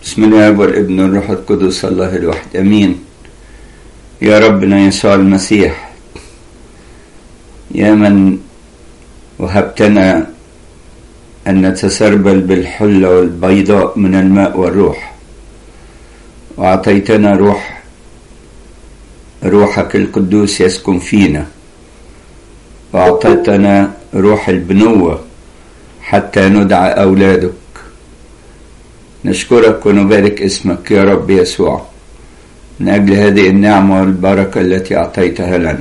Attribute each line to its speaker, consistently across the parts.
Speaker 1: بسم الله والابن والروح القدس الله الواحد امين يا ربنا يسوع المسيح يا من وهبتنا ان نتسربل بالحله والبيضاء من الماء والروح واعطيتنا روح روحك القدوس يسكن فينا واعطيتنا روح البنوه حتى ندعى اولادك نشكرك ونبارك اسمك يا رب يسوع من أجل هذه النعمة والبركة التي أعطيتها لنا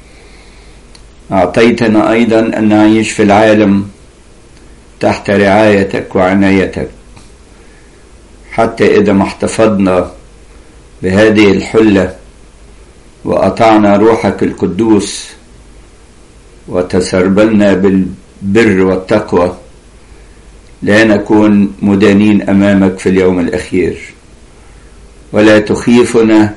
Speaker 1: أعطيتنا أيضا أن نعيش في العالم تحت رعايتك وعنايتك حتى إذا ما احتفظنا بهذه الحلة وأطعنا روحك القدوس وتسربلنا بالبر والتقوى لا نكون مدانين امامك في اليوم الاخير ولا تخيفنا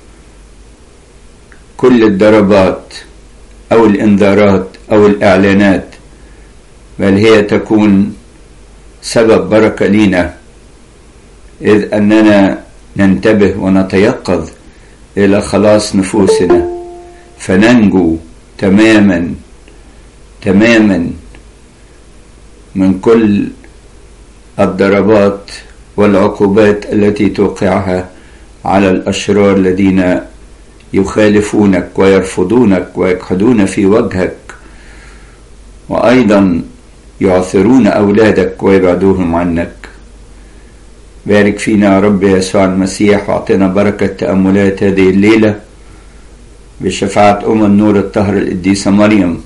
Speaker 1: كل الضربات او الانذارات او الاعلانات بل هي تكون سبب بركه لينا اذ اننا ننتبه ونتيقظ الى خلاص نفوسنا فننجو تماما تماما من كل الضربات والعقوبات التي توقعها على الاشرار الذين يخالفونك ويرفضونك ويجحدون في وجهك وايضا يعثرون اولادك ويبعدوهم عنك بارك فينا يا رب يسوع المسيح واعطنا بركه تاملات هذه الليله بشفاعه ام النور الطهر القديسه مريم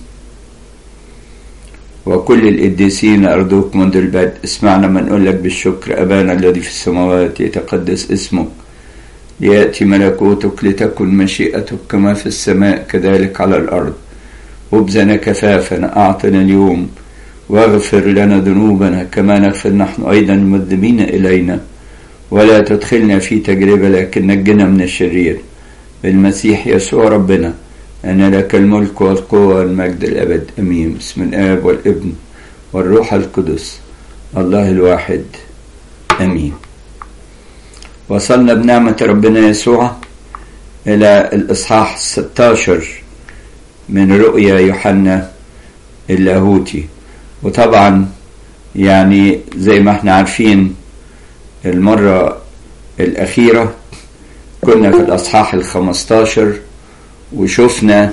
Speaker 1: وكل القديسين أرجوك منذ البدء اسمعنا من نقول لك بالشكر أبانا الذي في السماوات يتقدس اسمك ليأتي ملكوتك لتكن مشيئتك كما في السماء كذلك على الأرض خبزنا كفافنا أعطنا اليوم واغفر لنا ذنوبنا كما نغفر نحن أيضا المذنبين إلينا ولا تدخلنا في تجربة لكن نجنا من الشرير بالمسيح يسوع ربنا أن لك الملك والقوة والمجد الأبد أمين بسم الآب والابن والروح القدس الله الواحد أمين وصلنا بنعمة ربنا يسوع إلى الإصحاح 16 من رؤيا يوحنا اللاهوتي وطبعا يعني زي ما احنا عارفين المرة الأخيرة كنا في الأصحاح الخمستاشر وشفنا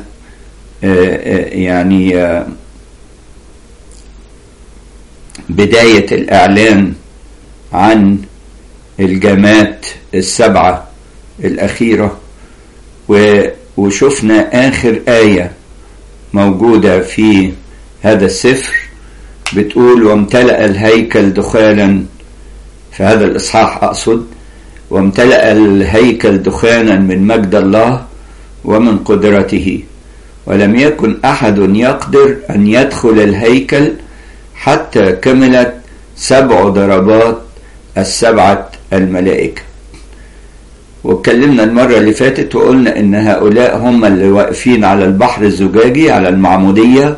Speaker 1: يعني بداية الإعلان عن الجامات السبعة الأخيرة وشفنا آخر آية موجودة في هذا السفر بتقول وامتلأ الهيكل دخانا في هذا الإصحاح أقصد وامتلأ الهيكل دخانا من مجد الله ومن قدرته ولم يكن احد يقدر ان يدخل الهيكل حتى كملت سبع ضربات السبعه الملائكه واتكلمنا المرة اللي فاتت وقلنا إن هؤلاء هم اللي واقفين على البحر الزجاجي على المعمودية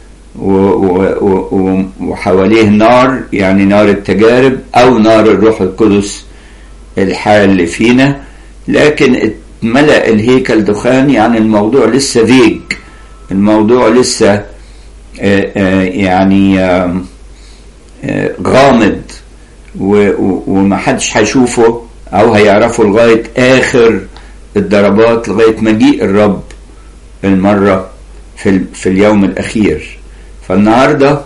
Speaker 1: وحواليه نار يعني نار التجارب أو نار الروح القدس الحال فينا لكن ملأ الهيكل دخان يعني الموضوع لسه فيج الموضوع لسه آآ آآ يعني آآ غامض ومحدش هيشوفه او هيعرفه لغاية اخر الضربات لغاية مجيء الرب المرة في, في اليوم الاخير فالنهاردة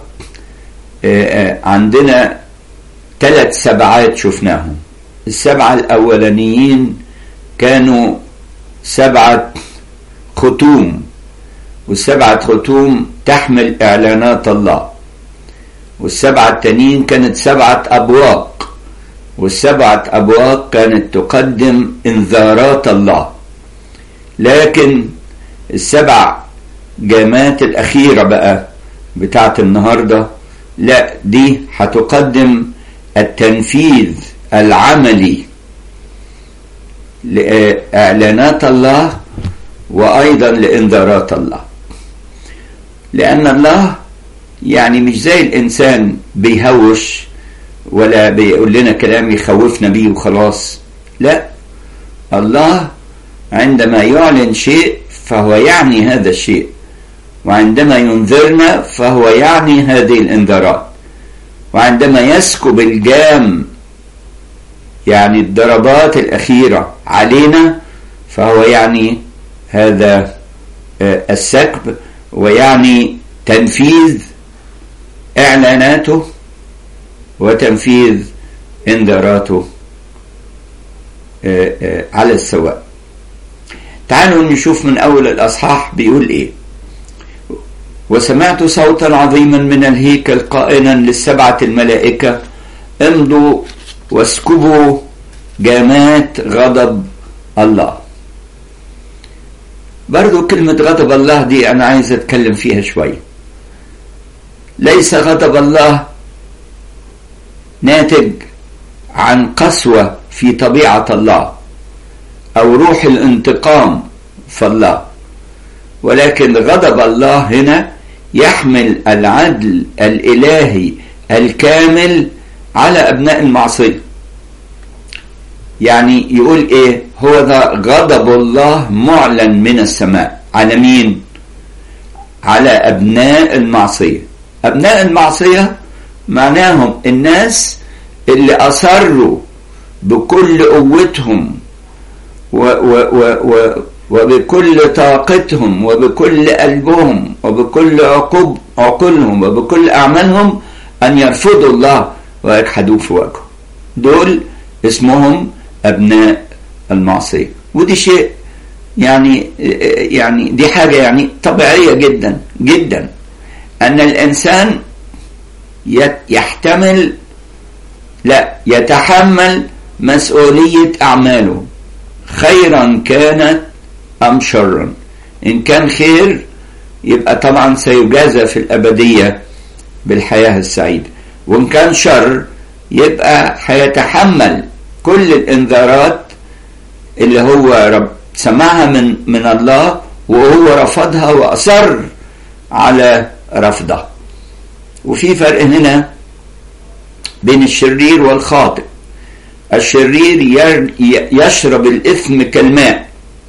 Speaker 1: عندنا ثلاث سبعات شفناهم السبعة الاولانيين كانوا سبعة ختوم والسبعة ختوم تحمل إعلانات الله والسبعة التانيين كانت سبعة أبواق والسبعة أبواق كانت تقدم إنذارات الله لكن السبع جامات الأخيرة بقى بتاعت النهاردة لا دي هتقدم التنفيذ العملي لإعلانات الله وأيضا لإنذارات الله لأن الله يعني مش زي الإنسان بيهوش ولا بيقول لنا كلام يخوفنا بيه وخلاص لا الله عندما يعلن شيء فهو يعني هذا الشيء وعندما ينذرنا فهو يعني هذه الانذارات وعندما يسكب الجام يعني الضربات الأخيرة علينا فهو يعني هذا السكب ويعني تنفيذ إعلاناته وتنفيذ انذاراته على السواء تعالوا نشوف من أول الأصحاح بيقول إيه وسمعت صوتا عظيما من الهيكل قائلا للسبعة الملائكة امضوا واسكبوا جامات غضب الله برضو كلمة غضب الله دي أنا عايز أتكلم فيها شوية ليس غضب الله ناتج عن قسوة في طبيعة الله أو روح الانتقام في الله ولكن غضب الله هنا يحمل العدل الإلهي الكامل على أبناء المعصية يعني يقول إيه هو ذا غضب الله معلن من السماء على مين على أبناء المعصية أبناء المعصية معناهم الناس اللي أصروا بكل قوتهم و و و و وبكل طاقتهم وبكل قلبهم وبكل عقوب عقولهم وبكل أعمالهم أن يرفضوا الله ويجحدوه في وجهه دول اسمهم أبناء المعصية ودي شيء يعني يعني دي حاجة يعني طبيعية جدا جدا أن الإنسان يحتمل لا يتحمل مسؤولية أعماله خيرا كانت أم شرا إن كان خير يبقى طبعا سيجازى في الأبدية بالحياة السعيدة وإن كان شر يبقى هيتحمل كل الإنذارات اللي هو رب سمعها من من الله وهو رفضها وأصر على رفضها وفي فرق هنا بين الشرير والخاطئ الشرير يشرب الإثم كالماء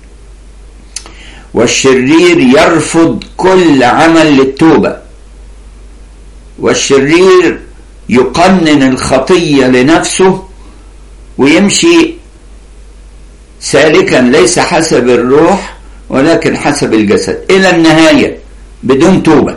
Speaker 1: والشرير يرفض كل عمل للتوبة والشرير يقنن الخطية لنفسه ويمشي سالكا ليس حسب الروح ولكن حسب الجسد إلى النهاية بدون توبة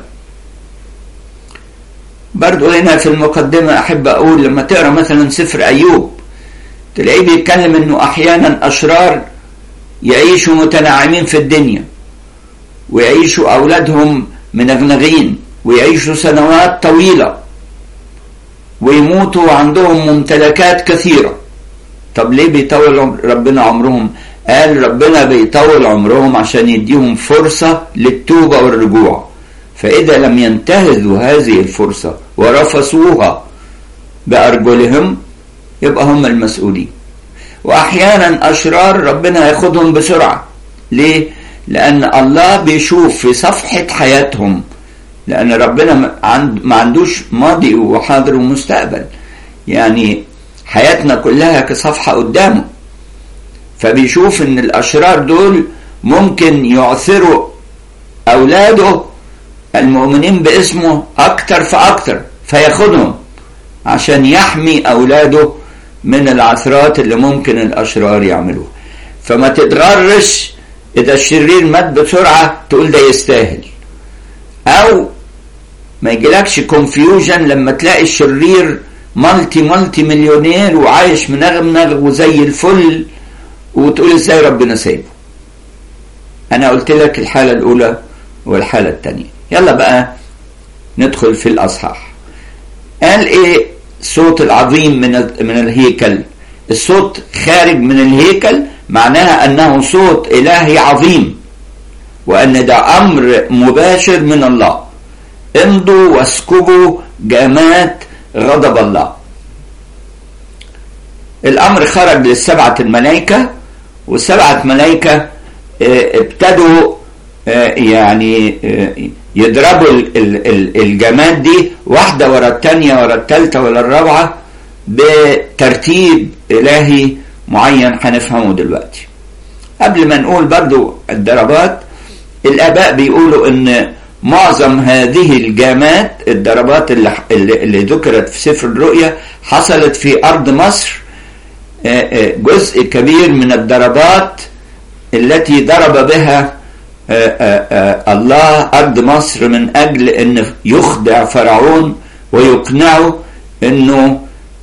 Speaker 1: برضو هنا في المقدمة أحب أقول لما تقرأ مثلا سفر أيوب تلاقيه بيتكلم إنه أحيانا أشرار يعيشوا متنعمين في الدنيا ويعيشوا أولادهم منغنغين ويعيشوا سنوات طويلة ويموتوا عندهم ممتلكات كثيرة طب ليه بيطول ربنا عمرهم قال ربنا بيطول عمرهم عشان يديهم فرصة للتوبة والرجوع فإذا لم ينتهزوا هذه الفرصة ورفصوها بأرجلهم يبقى هم المسؤولين وأحيانا أشرار ربنا ياخدهم بسرعة ليه؟ لأن الله بيشوف في صفحة حياتهم لأن ربنا ما عندوش ماضي وحاضر ومستقبل يعني حياتنا كلها كصفحة قدامه فبيشوف ان الاشرار دول ممكن يعثروا اولاده المؤمنين باسمه اكتر فاكتر فياخدهم عشان يحمي اولاده من العثرات اللي ممكن الاشرار يعملوها فما تتغرش اذا الشرير مات بسرعة تقول ده يستاهل او ما يجيلكش كونفيوجن لما تلاقي الشرير مالتي مالتي مليونير وعايش منغمنغ وزي الفل وتقول ازاي ربنا سايبه انا قلت لك الحالة الاولى والحالة الثانية يلا بقى ندخل في الاصحاح قال ايه صوت العظيم من من الهيكل الصوت خارج من الهيكل معناها انه صوت الهي عظيم وان ده امر مباشر من الله امضوا واسكبوا جامات غضب الله الامر خرج للسبعه الملائكه والسبعه ملائكه ابتدوا يعني يضربوا الجماد دي واحده ورا الثانيه ورا الثالثه ورا الرابعه بترتيب إلهي معين هنفهمه دلوقتي قبل ما نقول برضو الضربات الآباء بيقولوا إن معظم هذه الجامات الضربات اللي, اللي ذكرت في سفر الرؤيا حصلت في أرض مصر جزء كبير من الضربات التي ضرب بها الله أرض مصر من أجل أن يخدع فرعون ويقنعه أنه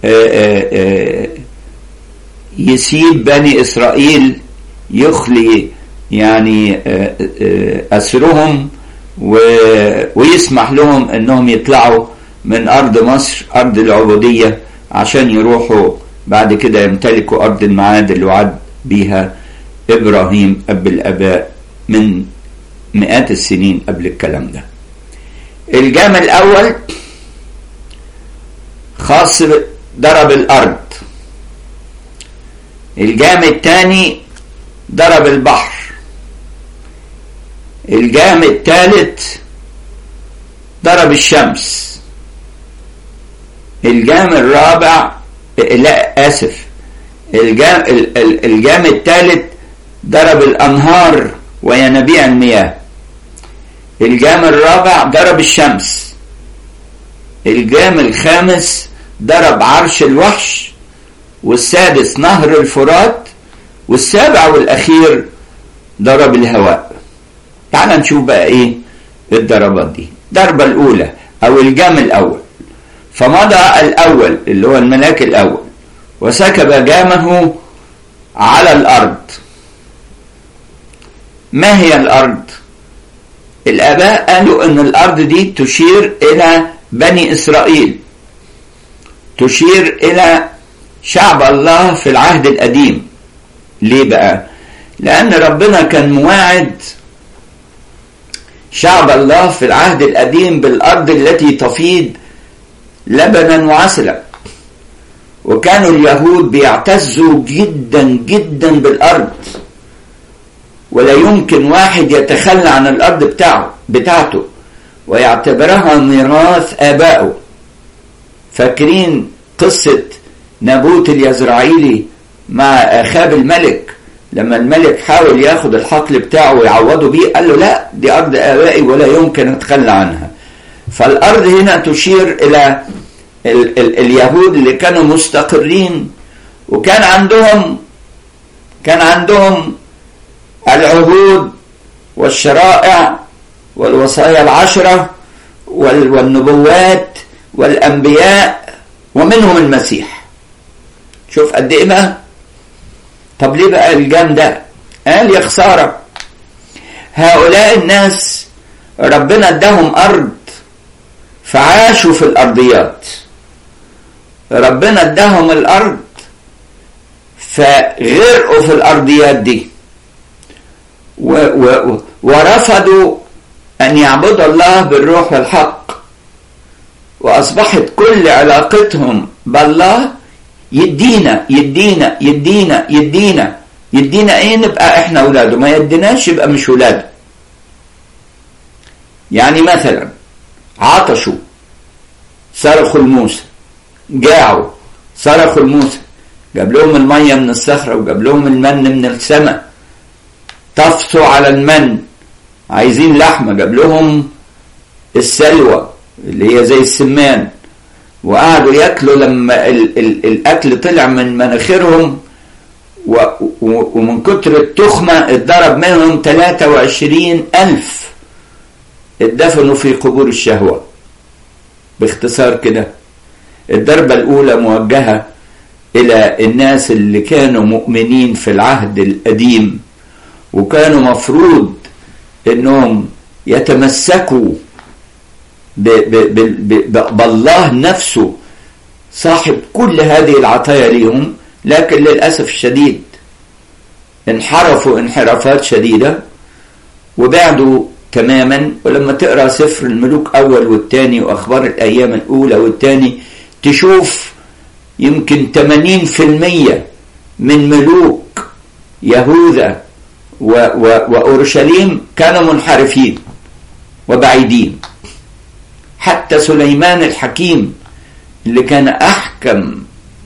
Speaker 1: يسيب بني إسرائيل يخلي يعني أسرهم ويسمح لهم أنهم يطلعوا من أرض مصر أرض العبودية عشان يروحوا بعد كده يمتلكوا أرض المعاد اللي وعد بيها إبراهيم أب الآباء من مئات السنين قبل الكلام ده الجام الأول خاص ضرب الأرض الجام الثاني ضرب البحر الجام الثالث ضرب الشمس الجام الرابع لا آسف الجام, الجام الثالث ضرب الأنهار وينابيع المياه الجام الرابع ضرب الشمس الجام الخامس ضرب عرش الوحش والسادس نهر الفرات والسابع والأخير ضرب الهواء تعال نشوف بقى ايه الضربات دي الضربة الأولى أو الجام الأول فمضى الأول اللي هو الملاك الأول وسكب جامه على الأرض ما هي الأرض؟ الآباء قالوا أن الأرض دي تشير إلى بني إسرائيل تشير إلى شعب الله في العهد القديم ليه بقى؟ لأن ربنا كان مواعد شعب الله في العهد القديم بالأرض التي تفيض لبنا وعسلا وكانوا اليهود بيعتزوا جدا جدا بالأرض ولا يمكن واحد يتخلى عن الأرض بتاعه بتاعته ويعتبرها ميراث آبائه فاكرين قصة نابوت اليزرعيلي مع آخاب الملك لما الملك حاول ياخد الحقل بتاعه ويعوضه بيه قال له لا دي أرض آبائي ولا يمكن أتخلى عنها فالأرض هنا تشير إلى ال ال اليهود اللي كانوا مستقرين وكان عندهم كان عندهم العهود والشرائع والوصايا العشرة والنبوات والأنبياء ومنهم المسيح شوف قد إيه بقى طب ليه بقى الجام ده قال يا خسارة هؤلاء الناس ربنا اداهم أرض فعاشوا في الأرضيات ربنا اداهم الأرض فغرقوا في الأرضيات دي و و ورفضوا أن يعبدوا الله بالروح والحق وأصبحت كل علاقتهم بالله يدينا يدينا يدينا يدينا يدينا ايه نبقى احنا اولاده ما يديناش يبقى مش اولاده يعني مثلا عطشوا صرخوا لموسى جاعوا صرخوا لموسى جاب لهم المية من الصخرة وجاب لهم المن من السماء طفسوا على المن عايزين لحمة جاب لهم السلوى اللي هي زي السمان وقعدوا ياكلوا لما ال ال الاكل طلع من مناخيرهم ومن كتر التخمة اتضرب منهم 23 ألف اتدفنوا في قبور الشهوة باختصار كده الضربة الأولى موجهة إلى الناس اللي كانوا مؤمنين في العهد القديم وكانوا مفروض إنهم يتمسكوا ب ب ب بالله نفسه صاحب كل هذه العطايا ليهم لكن للأسف الشديد انحرفوا انحرافات شديدة وبعدوا تماما ولما تقرا سفر الملوك اول والثاني واخبار الايام الاولى والثاني تشوف يمكن 80% من ملوك يهوذا و و واورشليم كانوا منحرفين وبعيدين حتى سليمان الحكيم اللي كان احكم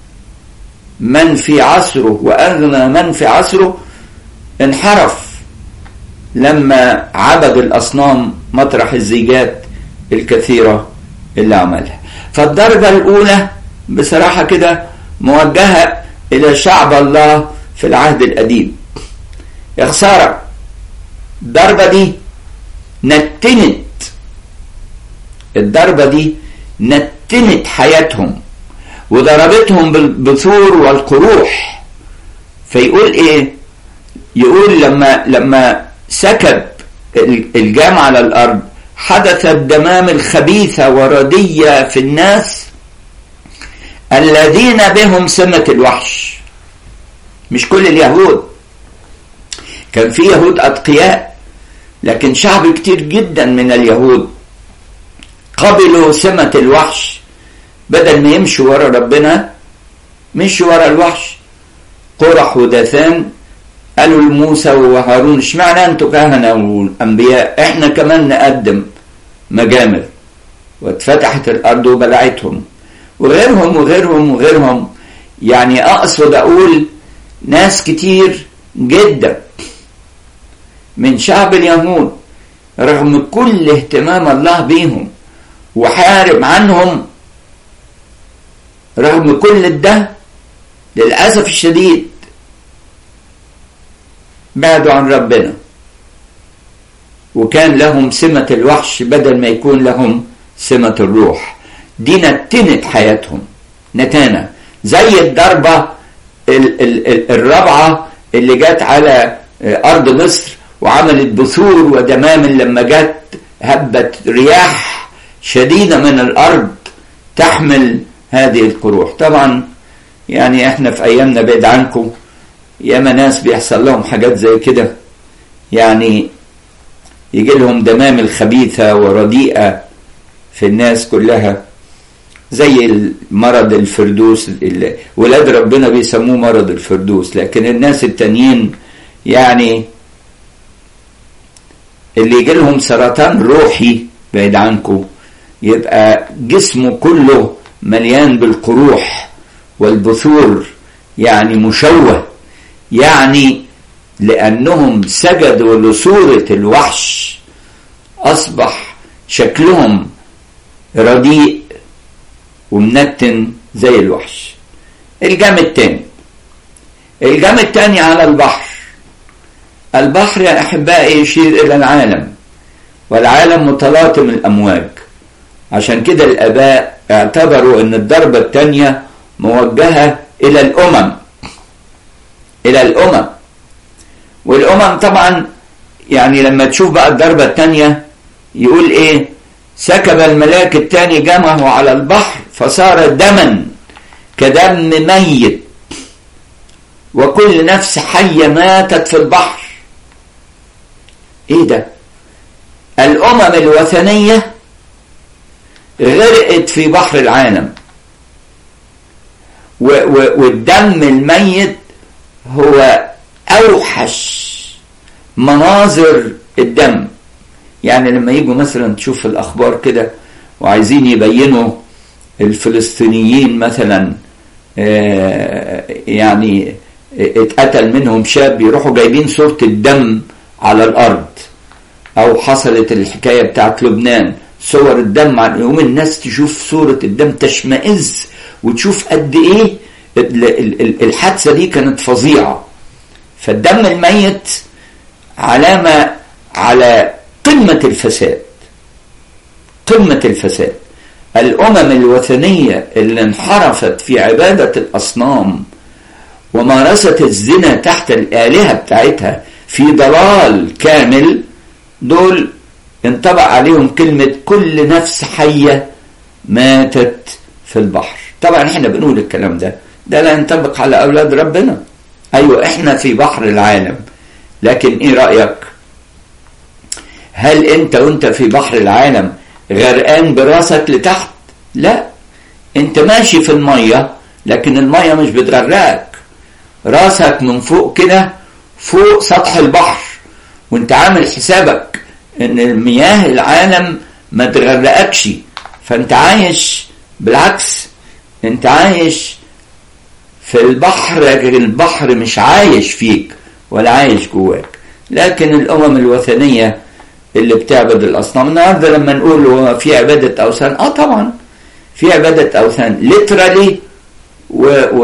Speaker 1: من في عصره وأغنى من في عصره انحرف لما عبد الأصنام مطرح الزيجات الكثيرة اللي عملها فالدرجة الأولى بصراحة كده موجهة إلى شعب الله في العهد القديم يا خسارة الضربة دي نتنت الضربة دي نتنت حياتهم وضربتهم بالبثور والقروح فيقول ايه يقول لما لما سكب الجام على الارض حدثت دمام الخبيثة وردية في الناس الذين بهم سمة الوحش مش كل اليهود كان في يهود أتقياء لكن شعب كتير جدا من اليهود قبلوا سمة الوحش بدل ما يمشوا ورا ربنا مشوا ورا الوحش قرح وداثان قالوا لموسى وهارون اشمعنى انتوا كهنة والانبياء احنا كمان نقدم مجامر واتفتحت الارض وبلعتهم وغيرهم وغيرهم وغيرهم يعني اقصد اقول ناس كتير جدا من شعب اليهود رغم كل اهتمام الله بيهم وحارب عنهم رغم كل ده للأسف الشديد بعدوا عن ربنا وكان لهم سمة الوحش بدل ما يكون لهم سمة الروح دي نتنت حياتهم نتانة زي الضربة الرابعة اللي جت على أرض مصر وعملت بثور ودمام لما جت هبت رياح شديدة من الأرض تحمل هذه القروح طبعا يعني احنا في أيامنا بعيد عنكم ياما ناس بيحصل لهم حاجات زي كده يعني يجي لهم دمام الخبيثة ورديئة في الناس كلها زي مرض الفردوس ولاد ربنا بيسموه مرض الفردوس لكن الناس التانيين يعني اللي يجي لهم سرطان روحي بعيد عنكم يبقى جسمه كله مليان بالقروح والبثور يعني مشوه يعني لأنهم سجدوا لصورة الوحش أصبح شكلهم رديء ومنتن زي الوحش الجام التاني الجام التاني على البحر البحر يا أحبائي يشير إلى العالم والعالم متلاطم الأمواج عشان كده الآباء اعتبروا أن الضربة التانية موجهة إلى الأمم إلى الأمم والأمم طبعا يعني لما تشوف بقى الضربة التانية يقول إيه سكب الملاك التاني جمعه على البحر فصار دما كدم ميت وكل نفس حية ماتت في البحر ايه ده الامم الوثنية غرقت في بحر العالم والدم الميت هو اوحش مناظر الدم يعني لما يجوا مثلا تشوف الاخبار كده وعايزين يبينوا الفلسطينيين مثلا يعني اتقتل منهم شاب يروحوا جايبين صورة الدم على الارض او حصلت الحكايه بتاعت لبنان صور الدم يقوم الناس تشوف صوره الدم تشمئز وتشوف قد ايه الحادثه دي كانت فظيعه فالدم الميت علامه على قمه الفساد قمه الفساد الامم الوثنيه اللي انحرفت في عباده الاصنام ومارست الزنا تحت الالهه بتاعتها في ضلال كامل دول انطبق عليهم كلمة كل نفس حية ماتت في البحر طبعا احنا بنقول الكلام ده ده لا ينطبق على أولاد ربنا أيوة احنا في بحر العالم لكن ايه رأيك هل انت وانت في بحر العالم غرقان براسك لتحت لا انت ماشي في المية لكن المية مش بتغرقك راسك من فوق كده فوق سطح البحر وانت عامل حسابك ان المياه العالم ما تغرقكش فانت عايش بالعكس انت عايش في البحر البحر مش عايش فيك ولا عايش جواك لكن الامم الوثنيه اللي بتعبد الاصنام النهارده لما نقول هو في عباده اوثان اه طبعا في عباده اوثان ليترالي و و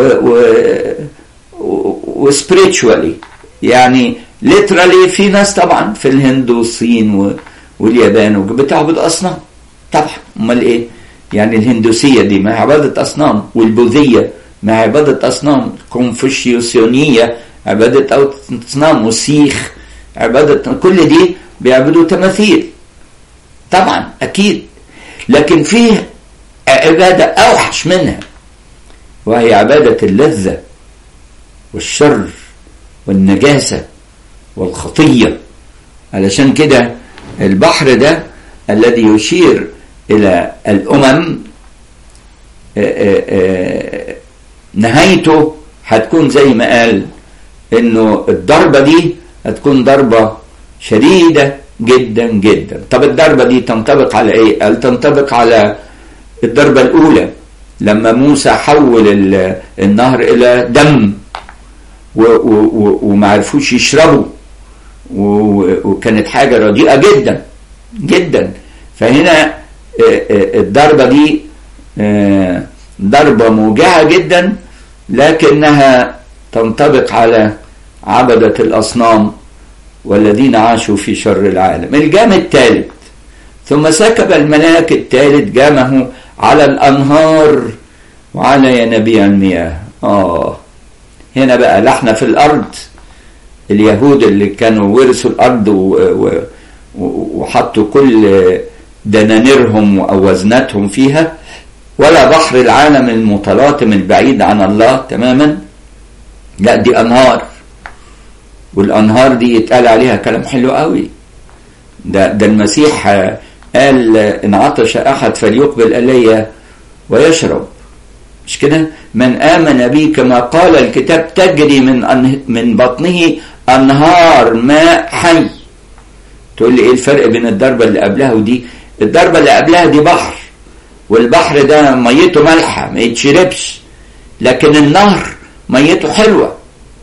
Speaker 1: و وسبريتشوالي يعني ليترالي في ناس طبعا في الهند والصين و واليابان بتعبد اصنام طبعا امال ايه يعني الهندوسيه دي ما هي عباده اصنام والبوذيه ما هي عباده اصنام الكونفوشيوسيونيه عباده اصنام والسيخ عباده كل دي بيعبدوا تماثيل طبعا اكيد لكن فيه عباده اوحش منها وهي عباده اللذه والشر والنجاسه والخطيه علشان كده البحر ده الذي يشير الى الامم نهايته هتكون زي ما قال انه الضربه دي هتكون ضربه شديده جدا جدا طب الضربه دي تنطبق على ايه قال تنطبق على الضربه الاولى لما موسى حول النهر الى دم وما عرفوش يشربوا وكانت حاجة رديئة جدا جدا فهنا الضربة دي ضربة موجعة جدا لكنها تنطبق على عبدة الأصنام والذين عاشوا في شر العالم الجام الثالث ثم سكب الملاك الثالث جامه على الأنهار وعلى ينابيع المياه آه هنا بقى لا احنا في الأرض اليهود اللي كانوا ورثوا الارض وحطوا كل دنانيرهم ووزناتهم فيها ولا بحر العالم المتلاطم البعيد عن الله تماما لا دي انهار والانهار دي يتقال عليها كلام حلو قوي ده ده المسيح قال ان عطش احد فليقبل الي ويشرب مش كده من امن بي كما قال الكتاب تجري من من بطنه انهار ماء حي تقول لي ايه الفرق بين الضربه اللي قبلها ودي الضربه اللي قبلها دي بحر والبحر ده ميته مالحه ما يتشربش لكن النهر ميته حلوه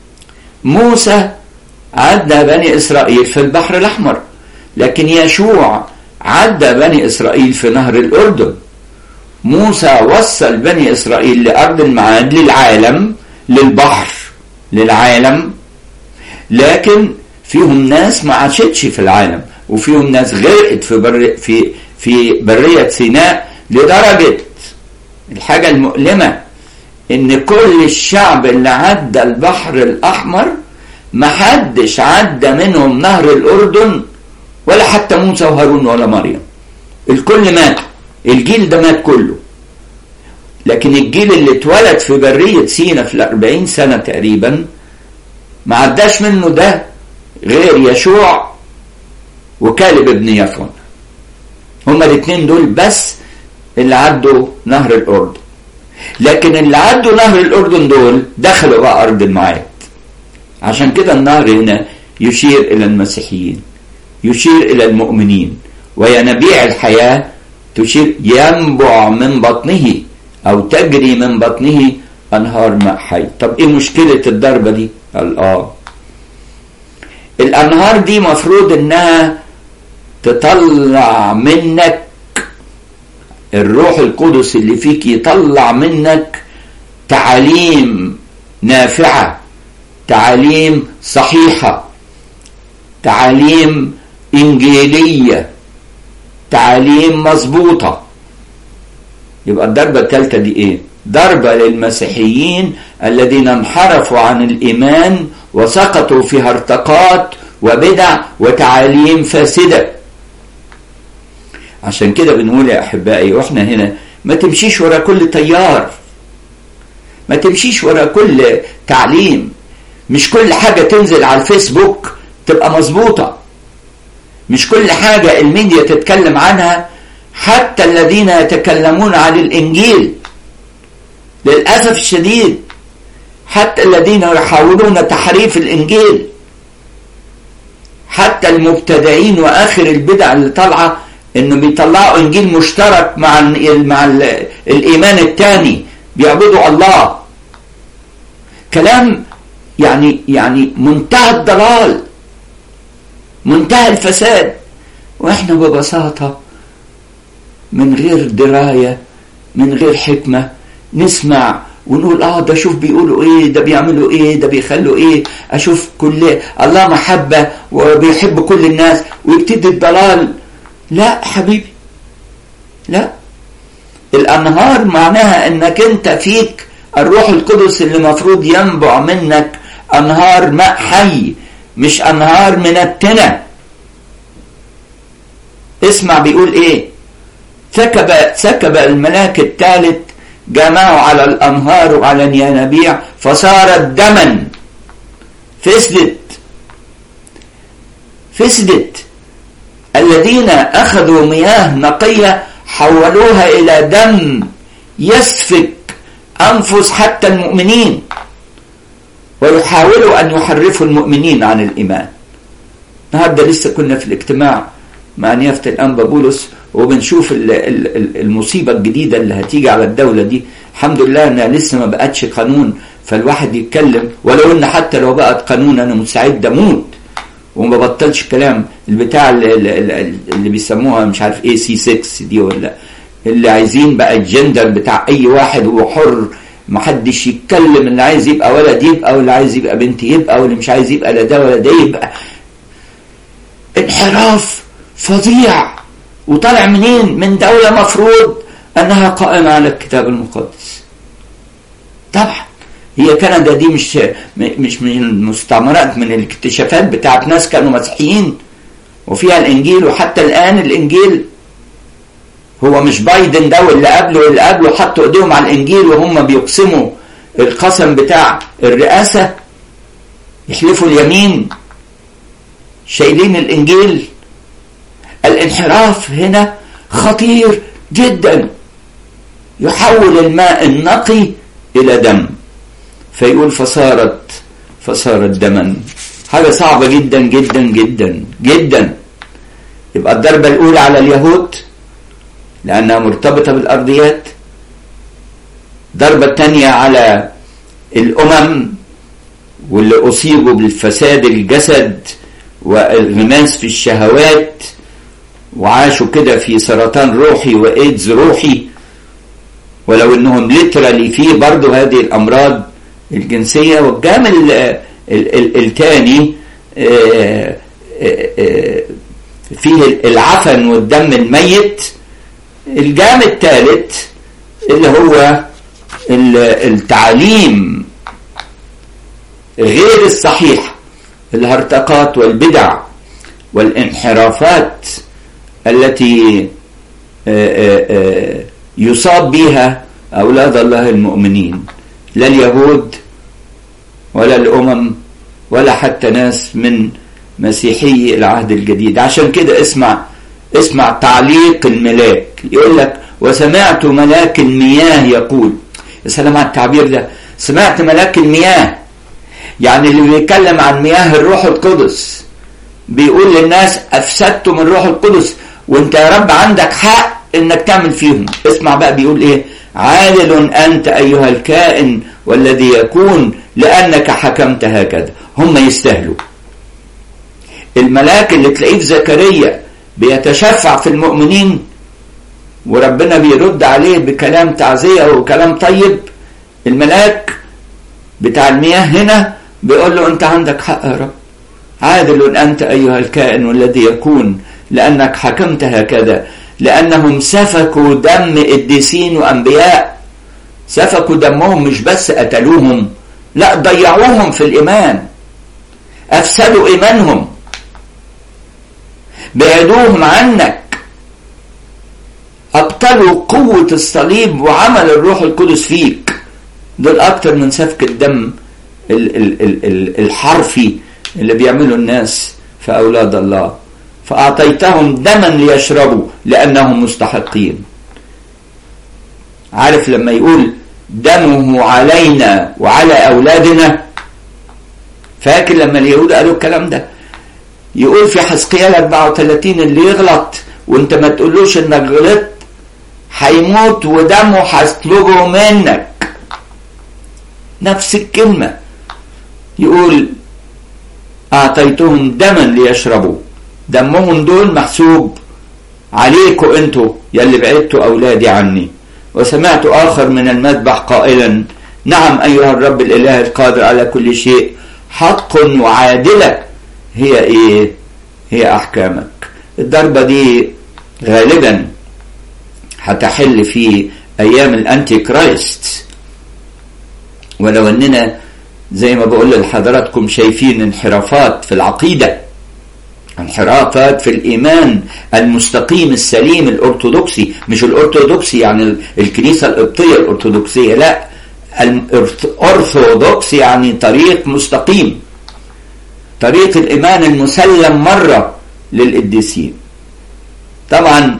Speaker 1: موسى عدى بني اسرائيل في البحر الاحمر لكن يشوع عدى بني اسرائيل في نهر الاردن موسى وصل بني اسرائيل لارض المعاد للعالم للبحر للعالم لكن فيهم ناس ما عاشتش في العالم وفيهم ناس غرقت في بر في في بريه سيناء لدرجه الحاجه المؤلمه ان كل الشعب اللي عدى البحر الاحمر ما حدش عدى منهم نهر الاردن ولا حتى موسى وهارون ولا مريم الكل مات الجيل ده مات كله لكن الجيل اللي اتولد في برية سينا في الأربعين سنة تقريبا ما عداش منه ده غير يشوع وكالب ابن يفون هما الاثنين دول بس اللي عدوا نهر الأردن لكن اللي عدوا نهر الأردن دول دخلوا بقى أرض المعاد عشان كده النهر هنا يشير إلى المسيحيين يشير إلى المؤمنين وينابيع الحياة تشير ينبع من بطنه أو تجري من بطنه أنهار ماء حي طب إيه مشكلة الضربة دي قال آه الأنهار دي مفروض إنها تطلع منك الروح القدس اللي فيك يطلع منك تعاليم نافعة تعاليم صحيحة تعاليم إنجيلية تعاليم مظبوطة يبقى الضربة الثالثة دي إيه؟ ضربة للمسيحيين الذين انحرفوا عن الإيمان وسقطوا في هرطقات وبدع وتعاليم فاسدة عشان كده بنقول يا أحبائي وإحنا هنا ما تمشيش ورا كل تيار ما تمشيش ورا كل تعليم مش كل حاجة تنزل على الفيسبوك تبقى مظبوطة مش كل حاجة الميديا تتكلم عنها حتى الذين يتكلمون عن الإنجيل للأسف الشديد حتى الذين يحاولون تحريف الإنجيل حتى المبتدعين وآخر البدع اللي طالعة إنه بيطلعوا إنجيل مشترك مع ال مع ال الإيمان الثاني بيعبدوا الله كلام يعني يعني منتهى الضلال منتهى الفساد واحنا ببساطة من غير دراية من غير حكمة نسمع ونقول اه ده شوف بيقولوا ايه ده بيعملوا ايه ده بيخلوا ايه اشوف كل الله محبة وبيحب كل الناس ويبتدي الضلال لا حبيبي لا الانهار معناها انك انت فيك الروح القدس اللي مفروض ينبع منك انهار ماء حي مش انهار من التنة اسمع بيقول ايه سكب سكب الملاك الثالث جمعوا على الانهار وعلى الينابيع فصارت دما فسدت فسدت الذين اخذوا مياه نقيه حولوها الى دم يسفك انفس حتى المؤمنين ويحاولوا ان يحرفوا المؤمنين عن الايمان النهارده لسه كنا في الاجتماع مع نيافه الانبا بولس وبنشوف المصيبه الجديده اللي هتيجي على الدوله دي الحمد لله انها لسه ما بقتش قانون فالواحد يتكلم ولو ان حتى لو بقت قانون انا مستعد اموت وما بطلش كلام البتاع اللي, اللي بيسموها مش عارف ايه سي 6 دي ولا اللي عايزين بقى الجندر بتاع اي واحد هو حر محدش يتكلم اللي عايز يبقى ولد يبقى واللي عايز يبقى بنت يبقى واللي مش عايز يبقى لا ده ولا ده يبقى انحراف فظيع وطالع منين من دولة مفروض انها قائمة على الكتاب المقدس طبعا هي كندا دي مش مش من المستعمرات من الاكتشافات بتاعت ناس كانوا مسيحيين وفيها الانجيل وحتى الان الانجيل هو مش بايدن ده واللي قبله واللي قبله حطوا ايديهم على الانجيل وهم بيقسموا القسم بتاع الرئاسه يحلفوا اليمين شايلين الانجيل الانحراف هنا خطير جدا يحول الماء النقي الى دم فيقول فصارت فصارت دما حاجه صعبه جدا جدا جدا جدا يبقى الضربه الاولى على اليهود لأنها مرتبطة بالأرضيات ضربة تانية على الأمم واللي أصيبوا بالفساد الجسد والغماس في الشهوات وعاشوا كده في سرطان روحي وإيدز روحي ولو انهم ليترالي فيه برضه هذه الامراض الجنسيه والجام الثاني فيه العفن والدم الميت الجام الثالث اللي هو التعليم غير الصحيح الهرطقات والبدع والانحرافات التي يصاب بها أولاد الله المؤمنين لا اليهود ولا الأمم ولا حتى ناس من مسيحي العهد الجديد عشان كده اسمع اسمع تعليق الملاك يقول لك وسمعت ملاك المياه يقول يا سلام على التعبير ده سمعت ملاك المياه يعني اللي بيتكلم عن مياه الروح القدس بيقول للناس افسدتم الروح القدس وانت يا رب عندك حق انك تعمل فيهم اسمع بقى بيقول ايه عادل انت ايها الكائن والذي يكون لانك حكمت هكذا هم يستاهلوا الملاك اللي تلاقيه في زكريا بيتشفع في المؤمنين وربنا بيرد عليه بكلام تعزية وكلام طيب الملاك بتاع المياه هنا بيقول له انت عندك حق يا رب عادل انت ايها الكائن والذي يكون لانك حكمت هكذا لانهم سفكوا دم قديسين وانبياء سفكوا دمهم مش بس قتلوهم لا ضيعوهم في الايمان افسدوا ايمانهم بعدوهم عنك ابطلوا قوة الصليب وعمل الروح القدس فيك دول اكتر من سفك الدم الحرفي اللي بيعمله الناس في اولاد الله فاعطيتهم دما ليشربوا لانهم مستحقين عارف لما يقول دمه علينا وعلى اولادنا فاكر لما اليهود قالوا الكلام ده يقول في حزقيال 34 اللي يغلط وانت ما تقولوش انك غلطت هيموت ودمه هيطلبه منك نفس الكلمة يقول أعطيتهم دما ليشربوا دمهم دول محسوب عليكم انتوا يلي بعدتوا أولادي عني وسمعت آخر من المذبح قائلا نعم أيها الرب الإله القادر على كل شيء حق وعادلة هي إيه هي أحكامك الضربة دي غالبا هتحل في أيام الأنتي كرايست ولو أننا زي ما بقول لحضراتكم شايفين انحرافات في العقيدة انحرافات في الإيمان المستقيم السليم الأرثوذكسي مش الأرثوذكسي يعني الكنيسة القبطية الأرثوذكسية لا الأرثوذكس يعني طريق مستقيم طريق الإيمان المسلم مرة للقديسين طبعا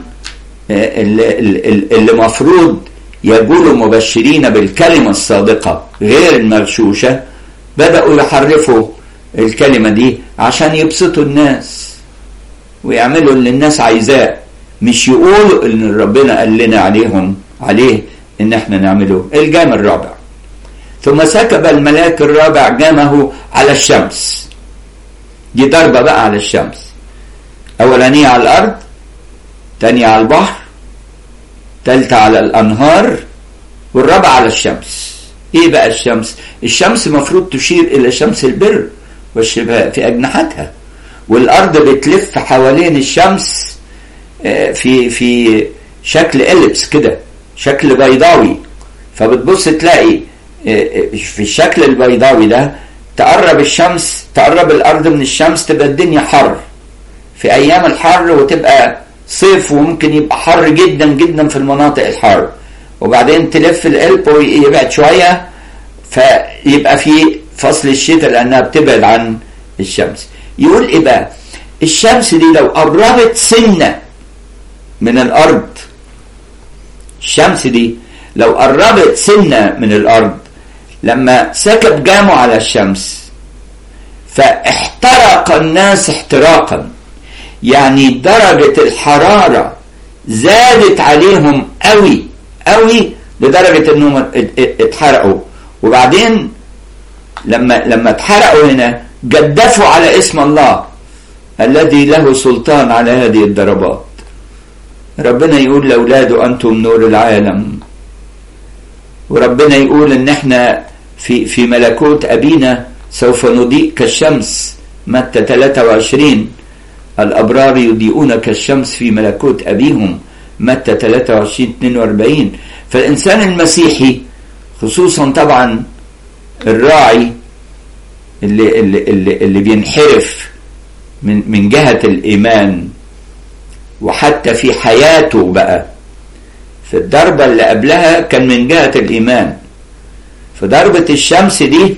Speaker 1: اللي مفروض يقولوا مبشرين بالكلمة الصادقة غير المغشوشة بدأوا يحرفوا الكلمة دي عشان يبسطوا الناس ويعملوا اللي الناس عايزاه مش يقولوا ان ربنا قال لنا عليهم عليه ان احنا نعمله الجام الرابع ثم سكب الملاك الرابع جامه على الشمس دي ضربة بقى على الشمس أولانية على الأرض تانية على البحر تالتة على الأنهار والرابعة على الشمس إيه بقى الشمس؟ الشمس مفروض تشير إلى شمس البر والشفاء في أجنحتها والأرض بتلف حوالين الشمس في في شكل إليبس كده شكل بيضاوي فبتبص تلاقي في الشكل البيضاوي ده تقرب الشمس تقرب الأرض من الشمس تبقى الدنيا حر في أيام الحر وتبقى صيف وممكن يبقى حر جدا جدا في المناطق الحر وبعدين تلف القلب ويبعد شوية فيبقى في فصل الشتاء لأنها بتبعد عن الشمس يقول إيه بقى الشمس دي لو قربت سنة من الأرض الشمس دي لو قربت سنة من الأرض لما سكب جامه على الشمس فاحترق الناس احتراقا يعني درجة الحرارة زادت عليهم قوي قوي لدرجة انهم اتحرقوا وبعدين لما لما اتحرقوا هنا جدفوا على اسم الله الذي له سلطان على هذه الضربات ربنا يقول لاولاده انتم نور العالم وربنا يقول ان احنا في في ملكوت ابينا سوف نضيء كالشمس متى 23 الابرار يضيئون كالشمس في ملكوت ابيهم متى 23 42 فالانسان المسيحي خصوصا طبعا الراعي اللي اللي اللي, اللي بينحرف من من جهه الايمان وحتى في حياته بقى في الضربة اللي قبلها كان من جهة الإيمان في ضربة الشمس دي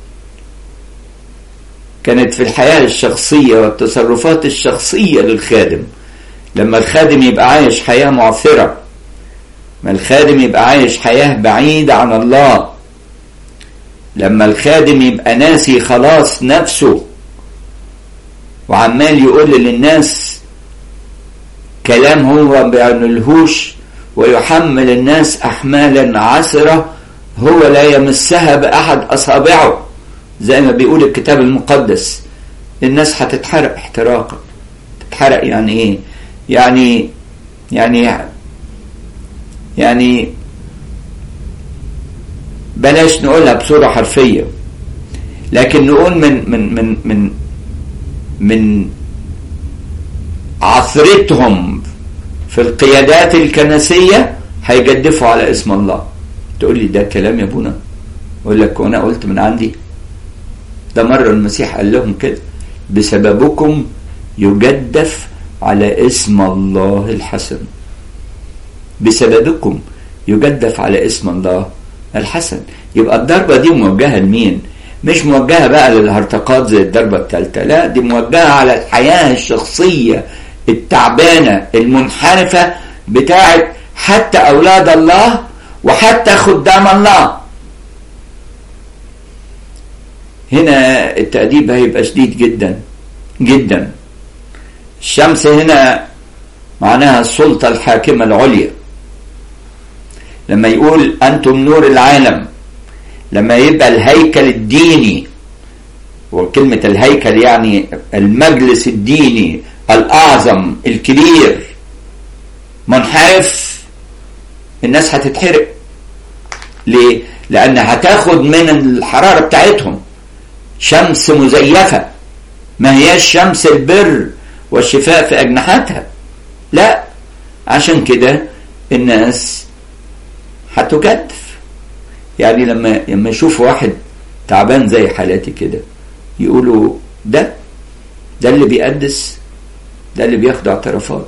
Speaker 1: كانت في الحياة الشخصية والتصرفات الشخصية للخادم لما الخادم يبقى عايش حياة معثرة ما الخادم يبقى عايش حياة بعيدة عن الله لما الخادم يبقى ناسي خلاص نفسه وعمال يقول للناس كلام هو ما بيعملهوش ويحمل الناس أحمالا عسرة هو لا يمسها بأحد أصابعه زي ما بيقول الكتاب المقدس الناس هتتحرق احتراقا تتحرق يعني ايه يعني يعني يعني بلاش نقولها بصورة حرفية لكن نقول من من من من من عثرتهم في القيادات الكنسية هيجدفوا على اسم الله تقول لي ده كلام يا ابونا اقول لك وانا قلت من عندي ده مرة المسيح قال لهم كده بسببكم يجدف على اسم الله الحسن بسببكم يجدف على اسم الله الحسن يبقى الضربة دي موجهة لمين مش موجهة بقى للهرطقات زي الضربة الثالثة لا دي موجهة على الحياة الشخصية التعبانة المنحرفة بتاعت حتى أولاد الله وحتى خدام الله هنا التأديب هيبقى شديد جدا جدا الشمس هنا معناها السلطة الحاكمة العليا لما يقول أنتم نور العالم لما يبقى الهيكل الديني وكلمة الهيكل يعني المجلس الديني الأعظم الكبير منحرف الناس هتتحرق ليه؟ لأن هتاخد من الحرارة بتاعتهم شمس مزيفة ما هياش شمس البر والشفاء في أجنحتها لا عشان كده الناس هتكتف يعني لما لما يشوف واحد تعبان زي حالاتي كده يقولوا ده ده اللي بيقدس ده اللي بياخد اعترافات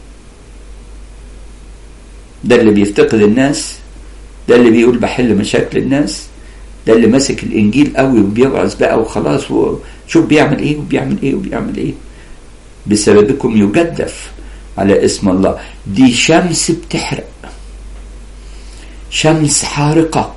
Speaker 1: ده اللي بيفتقد الناس ده اللي بيقول بحل مشاكل الناس ده اللي ماسك الانجيل قوي وبيوعظ بقى وخلاص وشوف بيعمل ايه وبيعمل ايه وبيعمل ايه بسببكم يجدف على اسم الله دي شمس بتحرق شمس حارقة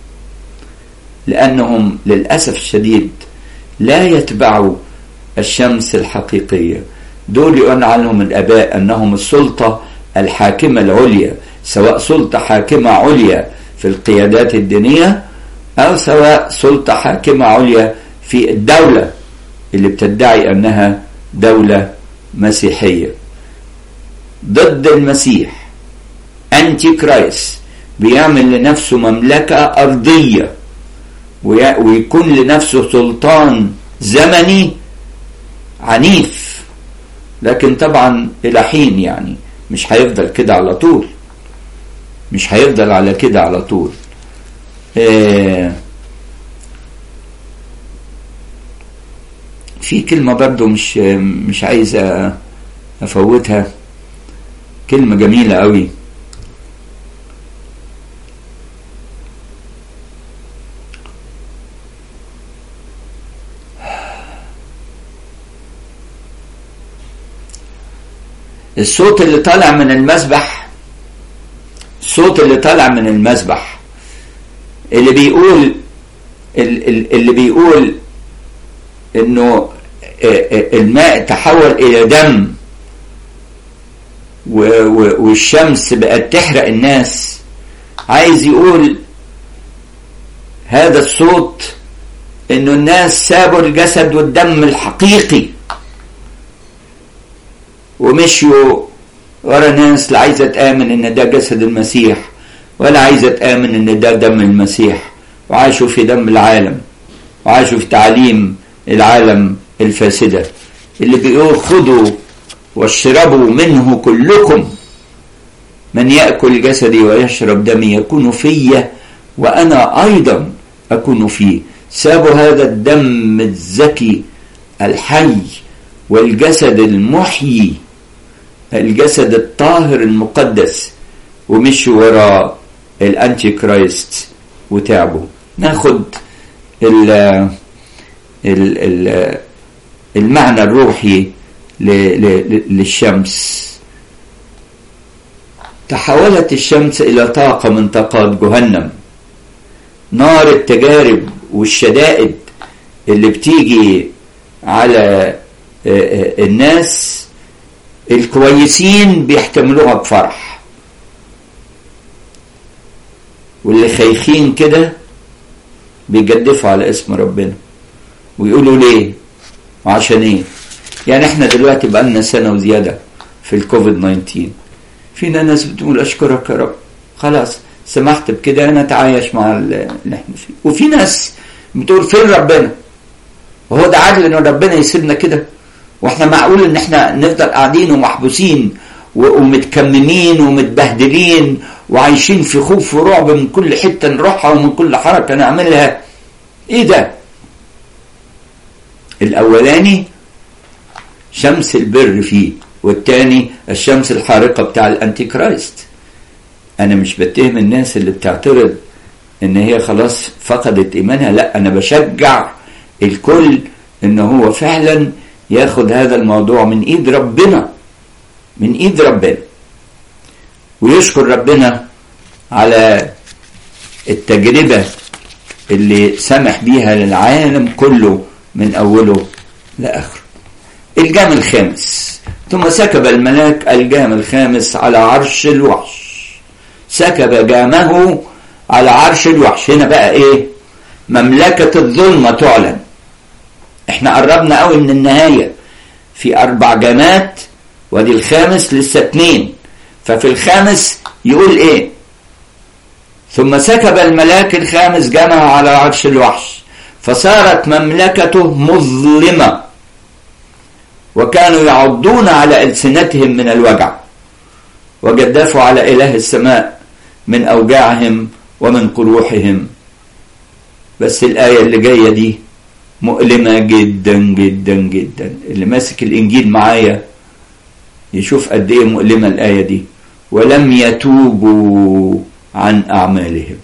Speaker 1: لأنهم للأسف الشديد لا يتبعوا الشمس الحقيقية دول يقول عنهم الآباء أنهم السلطة الحاكمة العليا سواء سلطة حاكمة عليا في القيادات الدينية أو سواء سلطة حاكمة عليا في الدولة اللي بتدعي أنها دولة مسيحية ضد المسيح أنتي كرايست بيعمل لنفسه مملكة أرضية ويكون لنفسه سلطان زمني عنيف لكن طبعا إلى حين يعني مش هيفضل كده على طول مش هيفضل على كده على طول آه في كلمة برضو مش مش عايز أفوتها كلمة جميلة قوي الصوت اللي طالع من المسبح الصوت اللي طالع من المسبح اللي بيقول اللي بيقول انه الماء تحول الى دم والشمس بقت تحرق الناس عايز يقول هذا الصوت انه الناس سابوا الجسد والدم الحقيقي ومشيوا ورا ناس لا عايزه تامن ان ده جسد المسيح ولا عايزه تامن ان ده دم المسيح وعاشوا في دم العالم وعاشوا في تعليم العالم الفاسده اللي بيقول خذوا واشربوا منه كلكم من ياكل جسدي ويشرب دمي يكون في وانا ايضا اكون فيه سابوا هذا الدم الزكي الحي والجسد المحيي الجسد الطاهر المقدس ومشوا وراء الانتي كرايست وتعبوا ناخد ال ال ال المعنى الروحي للشمس تحولت الشمس الى طاقه من طاقات جهنم نار التجارب والشدائد اللي بتيجي على الناس الكويسين بيحتملوها بفرح واللي خايخين كده بيجدفوا على اسم ربنا ويقولوا ليه وعشان ايه يعني احنا دلوقتي بقالنا سنه وزياده في الكوفيد 19 فينا ناس بتقول اشكرك يا رب خلاص سمحت بكده انا اتعايش مع اللي احنا فيه وفي ناس بتقول فين ربنا وهو ده عادل ان ربنا يسيبنا كده واحنا معقول ان احنا نفضل قاعدين ومحبوسين ومتكممين ومتبهدلين وعايشين في خوف ورعب من كل حته نروحها ومن كل حركه نعملها ايه ده الاولاني شمس البر فيه والتاني الشمس الحارقه بتاع الانتي كرايست انا مش بتهم الناس اللي بتعترض ان هي خلاص فقدت ايمانها لا انا بشجع الكل ان هو فعلا ياخد هذا الموضوع من ايد ربنا من ايد ربنا ويشكر ربنا على التجربة اللي سمح بيها للعالم كله من أوله لآخره الجام الخامس ثم سكب الملاك الجام الخامس على عرش الوحش سكب جامه على عرش الوحش هنا بقى ايه مملكة الظلمة تعلن احنا قربنا قوي من النهاية في أربع جامات ودي الخامس لسه اتنين ففي الخامس يقول ايه ثم سكب الملاك الخامس جمع على عرش الوحش فصارت مملكته مظلمة وكانوا يعضون على ألسنتهم من الوجع وجدفوا على إله السماء من أوجاعهم ومن قروحهم بس الآية اللي جاية دي مؤلمة جدا جدا جدا اللي ماسك الإنجيل معايا يشوف قد إيه مؤلمة الآية دي ولم يتوبوا عن أعمالهم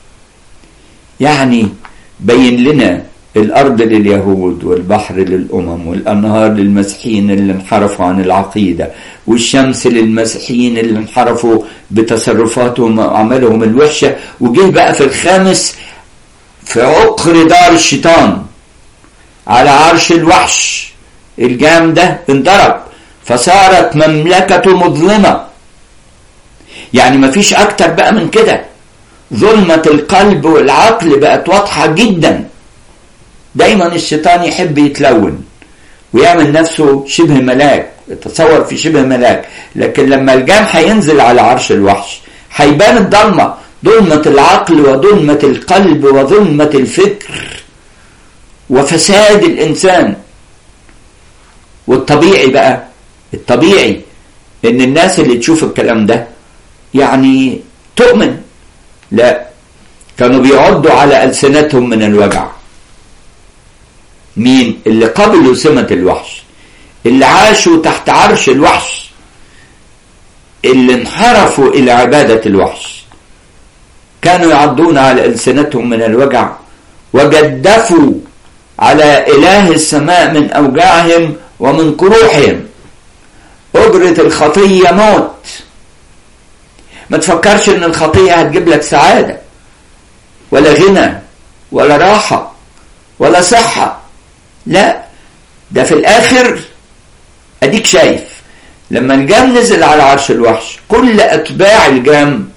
Speaker 1: يعني بين لنا الأرض لليهود والبحر للأمم والأنهار للمسيحيين اللي انحرفوا عن العقيدة والشمس للمسيحيين اللي انحرفوا بتصرفاتهم وأعمالهم الوحشة وجه بقى في الخامس في عقر دار الشيطان على عرش الوحش الجام ده انضرب فصارت مملكته مظلمة يعني مفيش أكتر بقى من كده ظلمة القلب والعقل بقت واضحة جدا دايما الشيطان يحب يتلون ويعمل نفسه شبه ملاك يتصور في شبه ملاك لكن لما الجام هينزل على عرش الوحش هيبان الضلمة ظلمة العقل وظلمة القلب وظلمة الفكر وفساد الإنسان والطبيعي بقى الطبيعي إن الناس اللي تشوف الكلام ده يعني تؤمن لا كانوا بيعضوا على ألسنتهم من الوجع مين اللي قبلوا سمة الوحش اللي عاشوا تحت عرش الوحش اللي انحرفوا إلى عبادة الوحش كانوا يعضون على ألسنتهم من الوجع وجدفوا على إله السماء من أوجاعهم ومن قروحهم أجرة الخطية موت ما تفكرش ان الخطية هتجيب لك سعادة ولا غنى ولا راحة ولا صحة لا ده في الاخر اديك شايف لما الجام نزل على عرش الوحش كل اتباع الجام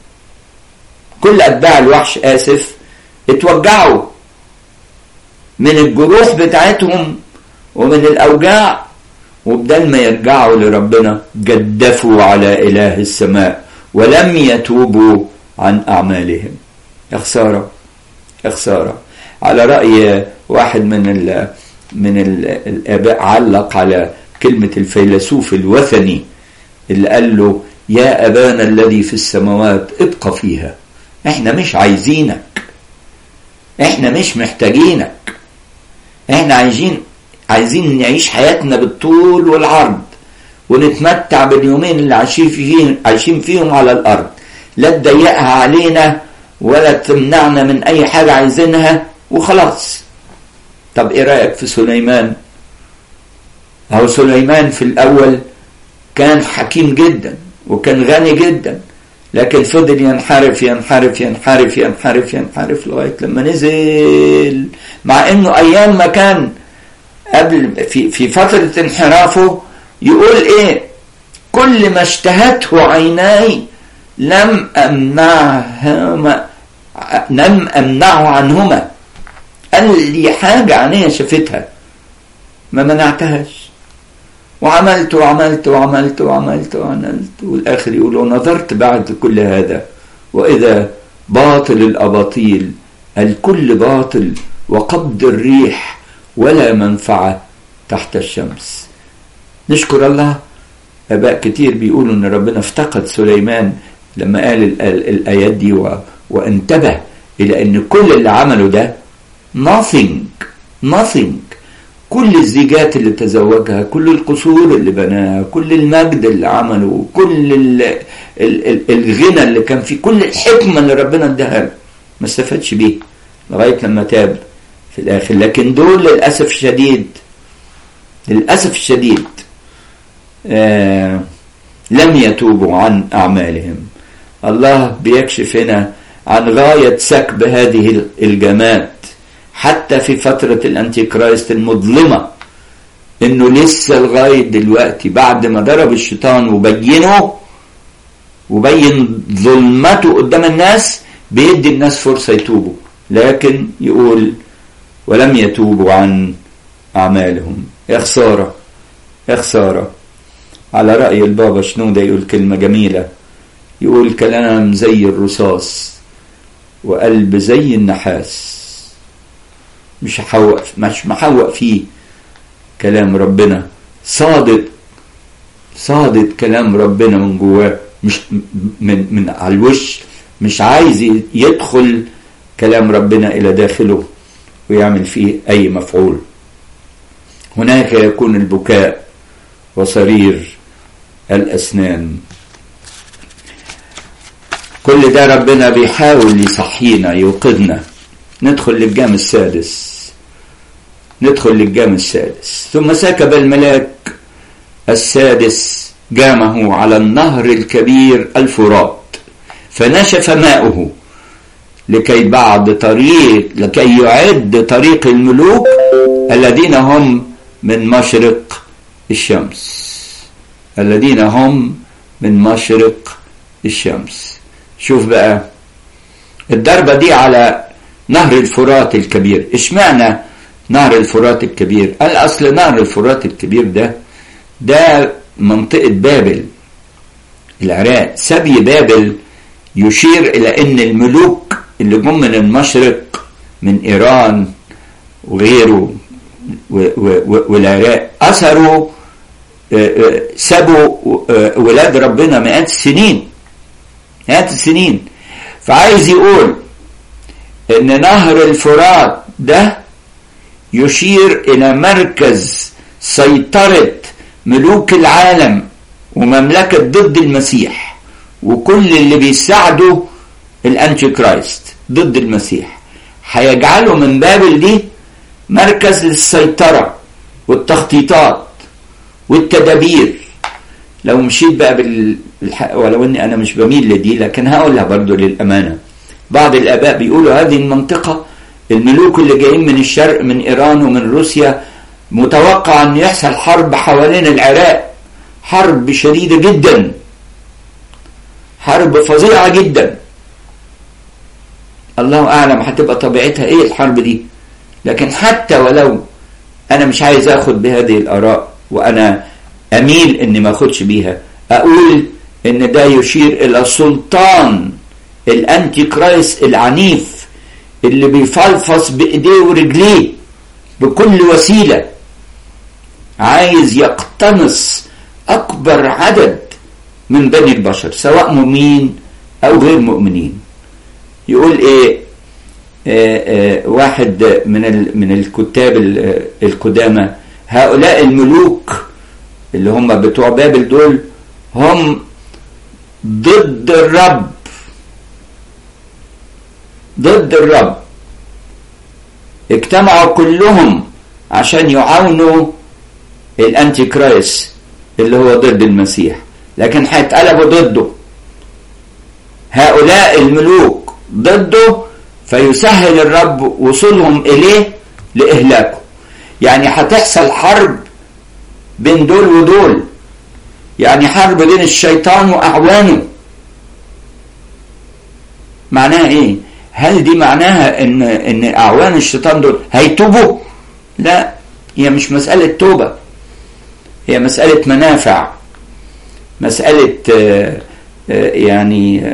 Speaker 1: كل اتباع الوحش اسف اتوجعوا من الجروح بتاعتهم ومن الاوجاع وبدل ما يرجعوا لربنا جدفوا على اله السماء ولم يتوبوا عن أعمالهم يا خسارة يا خسارة على رأي واحد من ال من ال الآباء علق على كلمة الفيلسوف الوثني اللي قال له يا أبانا الذي في السماوات ابقى فيها احنا مش عايزينك احنا مش محتاجينك احنا عايزين عايزين نعيش حياتنا بالطول والعرض ونتمتع باليومين اللي عايشين فيهم عايشين فيهم على الارض لا تضيقها علينا ولا تمنعنا من اي حاجه عايزينها وخلاص طب ايه رايك في سليمان هو سليمان في الاول كان حكيم جدا وكان غني جدا لكن فضل ينحرف ينحرف ينحرف ينحرف ينحرف لغايه لما نزل مع انه ايام ما كان قبل في في فتره انحرافه يقول ايه كل ما اشتهته عيناي لم امنعهما لم امنعه عنهما قال لي حاجة عينيا شافتها ما منعتهاش وعملت وعملت وعملت وعملت وعملت والآخر يقول ونظرت بعد كل هذا وإذا باطل الأباطيل الكل باطل وقبض الريح ولا منفعة تحت الشمس نشكر الله اباء كتير بيقولوا ان ربنا افتقد سليمان لما قال ال ال الايات دي و... وانتبه الى ان كل اللي عمله ده nothing nothing كل الزيجات اللي تزوجها كل القصور اللي بناها كل المجد اللي عمله كل ال ال ال الغنى اللي كان فيه كل الحكمة اللي ربنا اداها له ما استفادش بيه لغاية لما تاب في الآخر لكن دول للأسف الشديد للأسف الشديد آه لم يتوبوا عن أعمالهم الله بيكشف هنا عن غاية سكب هذه الجماد حتى في فترة الأنتي كرايست المظلمة إنه لسه لغاية دلوقتي بعد ما ضرب الشيطان وبينه وبين ظلمته قدام الناس بيدي الناس فرصة يتوبوا لكن يقول ولم يتوبوا عن أعمالهم يا خسارة يا خسارة على رأي البابا شنودة يقول كلمة جميلة يقول كلام زي الرصاص وقلب زي النحاس مش محوق مش محوق فيه كلام ربنا صادق صادق كلام ربنا من جواه مش من من على الوش مش عايز يدخل كلام ربنا الى داخله ويعمل فيه اي مفعول هناك يكون البكاء وصرير الاسنان كل ده ربنا بيحاول يصحينا يوقظنا ندخل للجام السادس ندخل للجام السادس ثم سكب الملاك السادس جامه على النهر الكبير الفرات فنشف ماؤه لكي بعد طريق لكي يعد طريق الملوك الذين هم من مشرق الشمس الذين هم من مشرق الشمس شوف بقى الضربة دي على نهر الفرات الكبير اشمعنى نهر الفرات الكبير قال اصل نهر الفرات الكبير ده ده منطقة بابل العراق سبي بابل يشير الى ان الملوك اللي جم من المشرق من ايران وغيره والعراق اثروا سابوا ولاد ربنا مئات السنين مئات السنين فعايز يقول ان نهر الفرات ده يشير الى مركز سيطرة ملوك العالم ومملكة ضد المسيح وكل اللي بيساعدوا الانتي كرايست ضد المسيح هيجعلوا من بابل دي مركز للسيطرة والتخطيطات والتدابير لو مشيت بقى بال ولو اني انا مش بميل لدي لكن هقولها برضو للامانه بعض الاباء بيقولوا هذه المنطقه الملوك اللي جايين من الشرق من ايران ومن روسيا متوقع ان يحصل حرب حوالين العراق حرب شديده جدا حرب فظيعه جدا الله اعلم هتبقى طبيعتها ايه الحرب دي لكن حتى ولو انا مش عايز اخد بهذه الاراء وانا اميل اني ما اخدش بيها اقول ان ده يشير الى سلطان الانتي كرايست العنيف اللي بيفلفص بايديه ورجليه بكل وسيله عايز يقتنص اكبر عدد من بني البشر سواء مؤمنين او غير مؤمنين يقول ايه آآ آآ واحد من من الكتاب القدامى هؤلاء الملوك اللي هم بتوع بابل دول هم ضد الرب ضد الرب اجتمعوا كلهم عشان يعاونوا الانتي كرايس اللي هو ضد المسيح لكن هيتقلبوا ضده هؤلاء الملوك ضده فيسهل الرب وصولهم اليه لاهلاكه يعني هتحصل حرب بين دول ودول يعني حرب بين الشيطان واعوانه معناها ايه هل دي معناها ان ان اعوان الشيطان دول هيتوبوا لا هي مش مساله توبه هي مساله منافع مساله يعني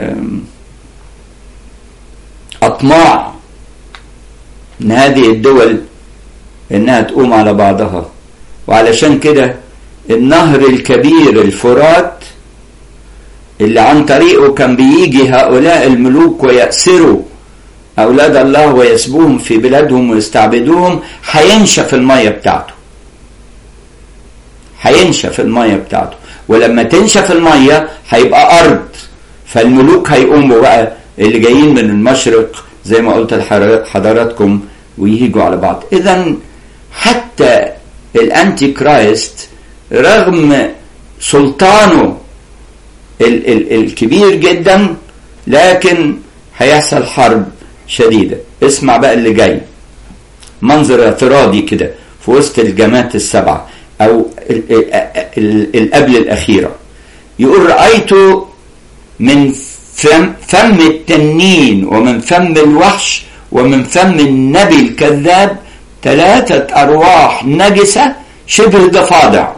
Speaker 1: اطماع ان هذه الدول انها تقوم على بعضها وعلشان كده النهر الكبير الفرات اللي عن طريقه كان بيجي هؤلاء الملوك ويأسروا أولاد الله ويسبوهم في بلادهم ويستعبدوهم هينشف المية بتاعته هينشف المية بتاعته ولما تنشف المية هيبقى أرض فالملوك هيقوموا بقى اللي جايين من المشرق زي ما قلت لحضراتكم ويهيجوا على بعض إذا حتى الأنتي كرايست رغم سلطانه ال ال الكبير جدا لكن هيحصل حرب شديدة اسمع بقى اللي جاي منظر اعتراضي كده في وسط الجماعات السبعة أو القبل الأخيرة يقول رأيت من فم, فم التنين ومن فم الوحش ومن فم النبي الكذاب ثلاثة أرواح نجسة شبه ضفادع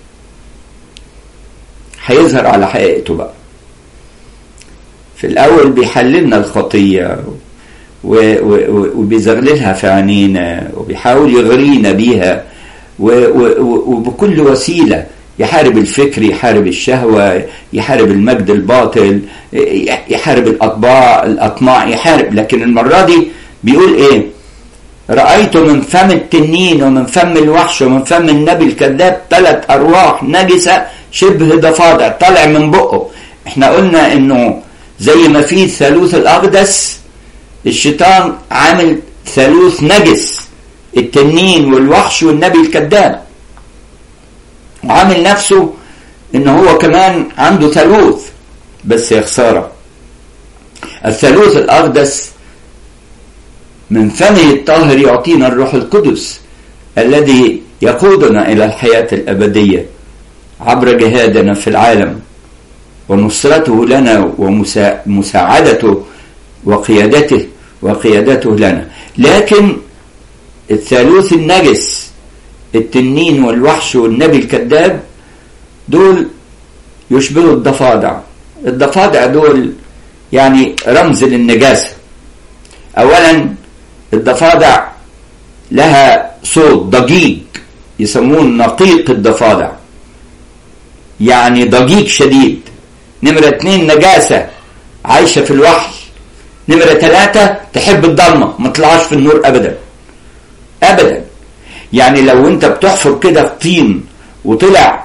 Speaker 1: هيظهر على حقيقته بقى في الأول بيحللنا الخطية وبيزغللها في عينينا وبيحاول يغرينا بيها وبكل وسيلة يحارب الفكر يحارب الشهوة يحارب المجد الباطل يحارب الأطباع الأطماع يحارب لكن المرة دي بيقول إيه رأيت من فم التنين ومن فم الوحش ومن فم النبي الكذاب ثلاث أرواح نجسة شبه ضفادع طالع من بقه احنا قلنا انه زي ما في الثالوث الأقدس الشيطان عامل ثالوث نجس التنين والوحش والنبي الكذاب وعامل نفسه ان هو كمان عنده ثالوث بس يا خساره الثالوث الاقدس من فمه الطاهر يعطينا الروح القدس الذي يقودنا الى الحياه الابديه عبر جهادنا في العالم ونصرته لنا ومساعدته وقيادته وقيادته لنا لكن الثالوث النجس التنين والوحش والنبي الكذاب دول يشبهوا الضفادع الضفادع دول يعني رمز للنجاسة أولا الضفادع لها صوت ضجيج يسموه نقيق الضفادع يعني ضجيج شديد نمرة اتنين نجاسة عايشة في الوحش نمرة ثلاثة تحب الضلمة ما تطلعش في النور أبدا أبدا يعني لو أنت بتحفر كده في طين وطلع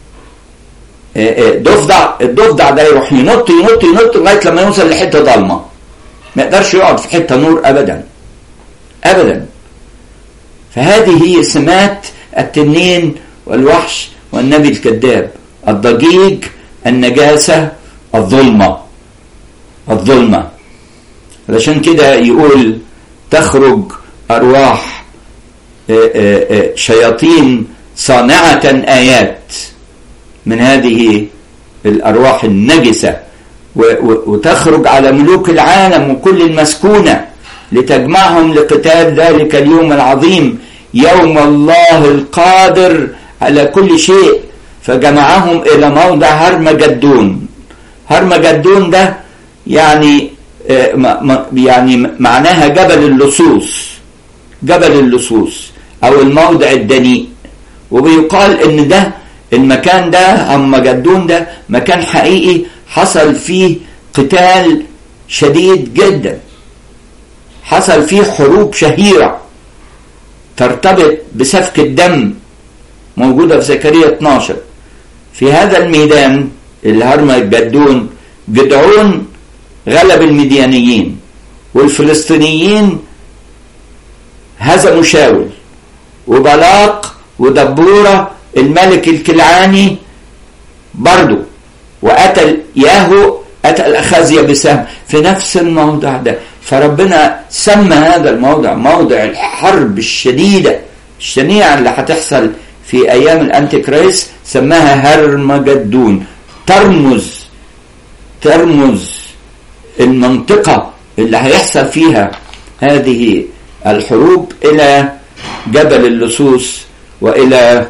Speaker 1: ضفدع الضفدع ده يروح ينط ينط ينط لغاية لما يوصل لحتة ضلمة ما يقدرش يقعد في حتة نور أبدا أبدا فهذه هي سمات التنين والوحش والنبي الكذاب الضجيج النجاسة الظلمة الظلمة علشان كده يقول تخرج أرواح شياطين صانعة آيات من هذه الأرواح النجسة وتخرج على ملوك العالم وكل المسكونة لتجمعهم لقتال ذلك اليوم العظيم يوم الله القادر على كل شيء فجمعهم إلى موضع هرمجدون هرمجدون ده يعني يعني معناها جبل اللصوص جبل اللصوص او الموضع الدنيء وبيقال ان ده المكان ده اما جدون ده مكان حقيقي حصل فيه قتال شديد جدا حصل فيه حروب شهيرة ترتبط بسفك الدم موجودة في زكريا 12 في هذا الميدان اللي هرمى جدون جدعون غلب المديانيين والفلسطينيين هزموا شاول وبلاق ودبورة الملك الكلعاني برضو وقتل ياهو قتل أخازيا بسهم في نفس الموضع ده فربنا سمى هذا الموضع موضع الحرب الشديدة الشنيعة اللي هتحصل في أيام الأنتي كريس سماها هرمجدون ترمز ترمز المنطقة اللي هيحصل فيها هذه الحروب إلى جبل اللصوص وإلى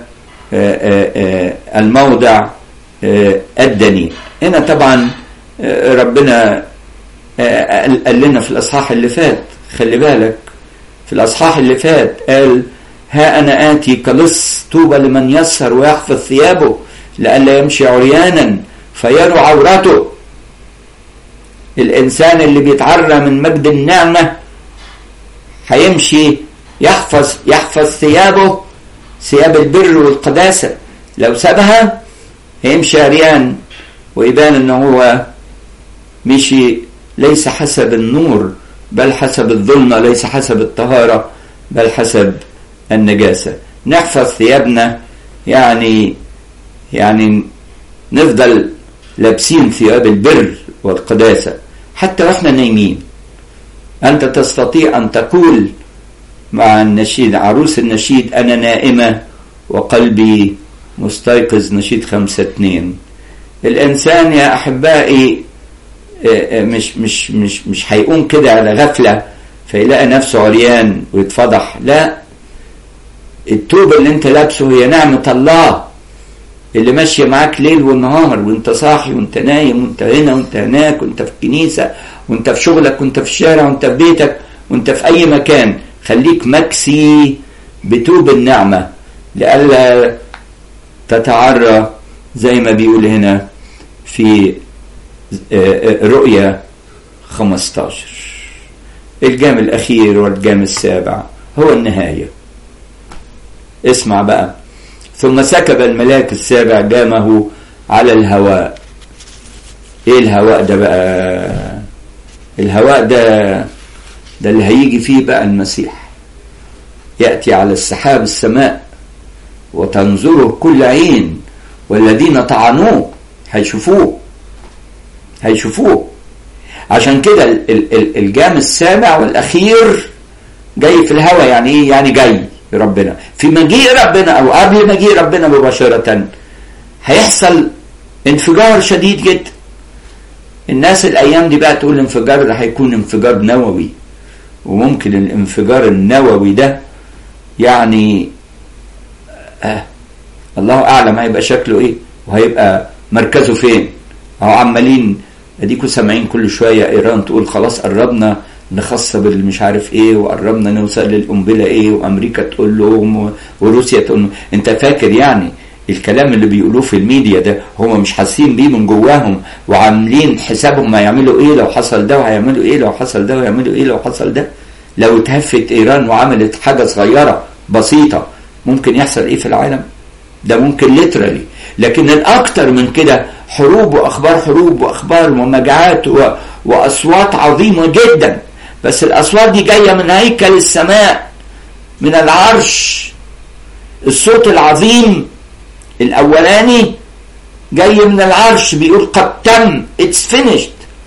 Speaker 1: الموضع الدني هنا طبعا ربنا قال لنا في الأصحاح اللي فات خلي بالك في الأصحاح اللي فات قال ها أنا آتي كلص طوبى لمن يسهر ويحفظ ثيابه لئلا يمشي عريانا فيروا عورته الإنسان اللي بيتعرى من مجد النعمة هيمشي يحفظ يحفظ ثيابه ثياب البر والقداسة لو سابها هيمشي عريان ويبان ان هو مشي ليس حسب النور بل حسب الظلمة ليس حسب الطهارة بل حسب النجاسة نحفظ ثيابنا يعني يعني نفضل لابسين ثياب البر والقداسة حتى واحنا نايمين أنت تستطيع أن تقول مع النشيد عروس النشيد أنا نائمة وقلبي مستيقظ نشيد خمسة اتنين الإنسان يا أحبائي مش مش مش مش هيقوم كده على غفلة فيلاقي نفسه عريان ويتفضح لا التوب اللي انت لابسه هي نعمة الله اللي ماشية معاك ليل ونهار وانت صاحي وانت نايم وانت هنا وانت هناك وانت في الكنيسة وانت في شغلك وانت في الشارع وانت في بيتك وانت في اي مكان خليك مكسي بتوب النعمة لئلا تتعرى زي ما بيقول هنا في رؤية 15 الجام الأخير والجام السابع هو النهاية اسمع بقى ثم سكب الملاك السابع جامه على الهواء ايه الهواء ده بقى الهواء ده ده اللي هيجي فيه بقى المسيح يأتي على السحاب السماء وتنظره كل عين والذين طعنوه هيشوفوه هيشوفوه عشان كده الجام السابع والأخير جاي في الهوى يعني ايه يعني جاي ربنا في مجيء ربنا او قبل مجيء ربنا مباشرة هيحصل انفجار شديد جدا الناس الايام دي بقى تقول الانفجار ده هيكون انفجار نووي وممكن الانفجار النووي ده يعني آه الله اعلم هيبقى شكله ايه وهيبقى مركزه فين اهو عمالين اديكوا سامعين كل شويه ايران تقول خلاص قربنا نخصب مش عارف ايه وقربنا نوصل للقنبله ايه وامريكا تقول لهم وروسيا تقول لهم انت فاكر يعني الكلام اللي بيقولوه في الميديا ده هم مش حاسين بيه من جواهم وعاملين حسابهم هيعملوا ايه لو حصل ده وهيعملوا ايه لو حصل ده وهيعملوا ايه لو حصل ده لو اتهفت ايران وعملت حاجه صغيره بسيطه ممكن يحصل ايه في العالم ده ممكن ليترالي لكن الاكتر من كده حروب واخبار حروب واخبار ومجاعات و... واصوات عظيمه جدا بس الاصوات دي جايه من هيكل السماء من العرش الصوت العظيم الاولاني جاي من العرش بيقول قد تم اتس فينيشد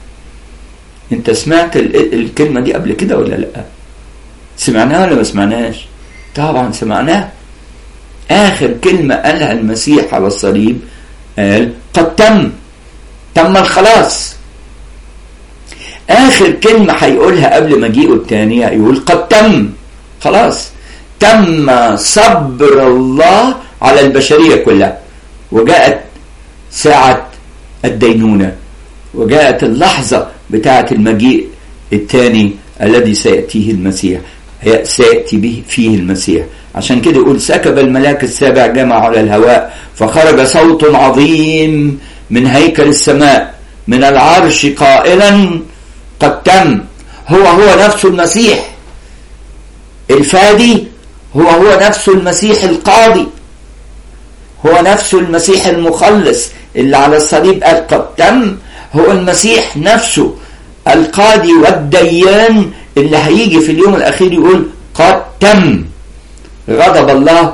Speaker 1: انت سمعت الكلمه دي قبل كده ولا لا سمعناها ولا ما سمعناهاش طبعا سمعناها اخر كلمه قالها المسيح على الصليب قال قد تم تم الخلاص اخر كلمه هيقولها قبل مجيئه الثانيه يقول قد تم خلاص تم صبر الله على البشريه كلها وجاءت ساعه الدينونه وجاءت اللحظه بتاعه المجيء الثاني الذي سياتيه المسيح سياتي به فيه المسيح عشان كده يقول سكب الملاك السابع جمع على الهواء فخرج صوت عظيم من هيكل السماء من العرش قائلا قد تم هو هو نفسه المسيح الفادي هو هو نفسه المسيح القاضي هو نفسه المسيح المخلص اللي على الصليب قال قد تم هو المسيح نفسه القاضي والديان اللي هيجي في اليوم الأخير يقول قد تم غضب الله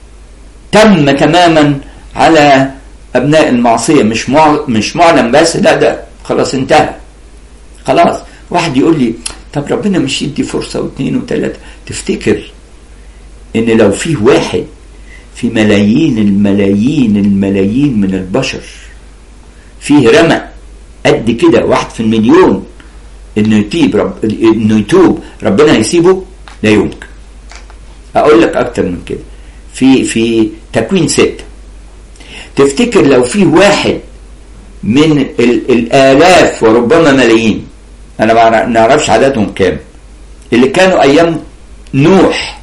Speaker 1: تم تماما على أبناء المعصية مش مش معلن بس لا ده خلاص انتهى خلاص واحد يقول لي طب ربنا مش يدي فرصة واثنين وثلاثة تفتكر ان لو فيه واحد في ملايين الملايين الملايين من البشر فيه رمى قد كده واحد في المليون انه يتيب رب انه يتوب ربنا هيسيبه لا يمكن اقول لك اكتر من كده في في تكوين ستة تفتكر لو فيه واحد من الالاف وربما ملايين انا ما نعرفش عددهم كام اللي كانوا ايام نوح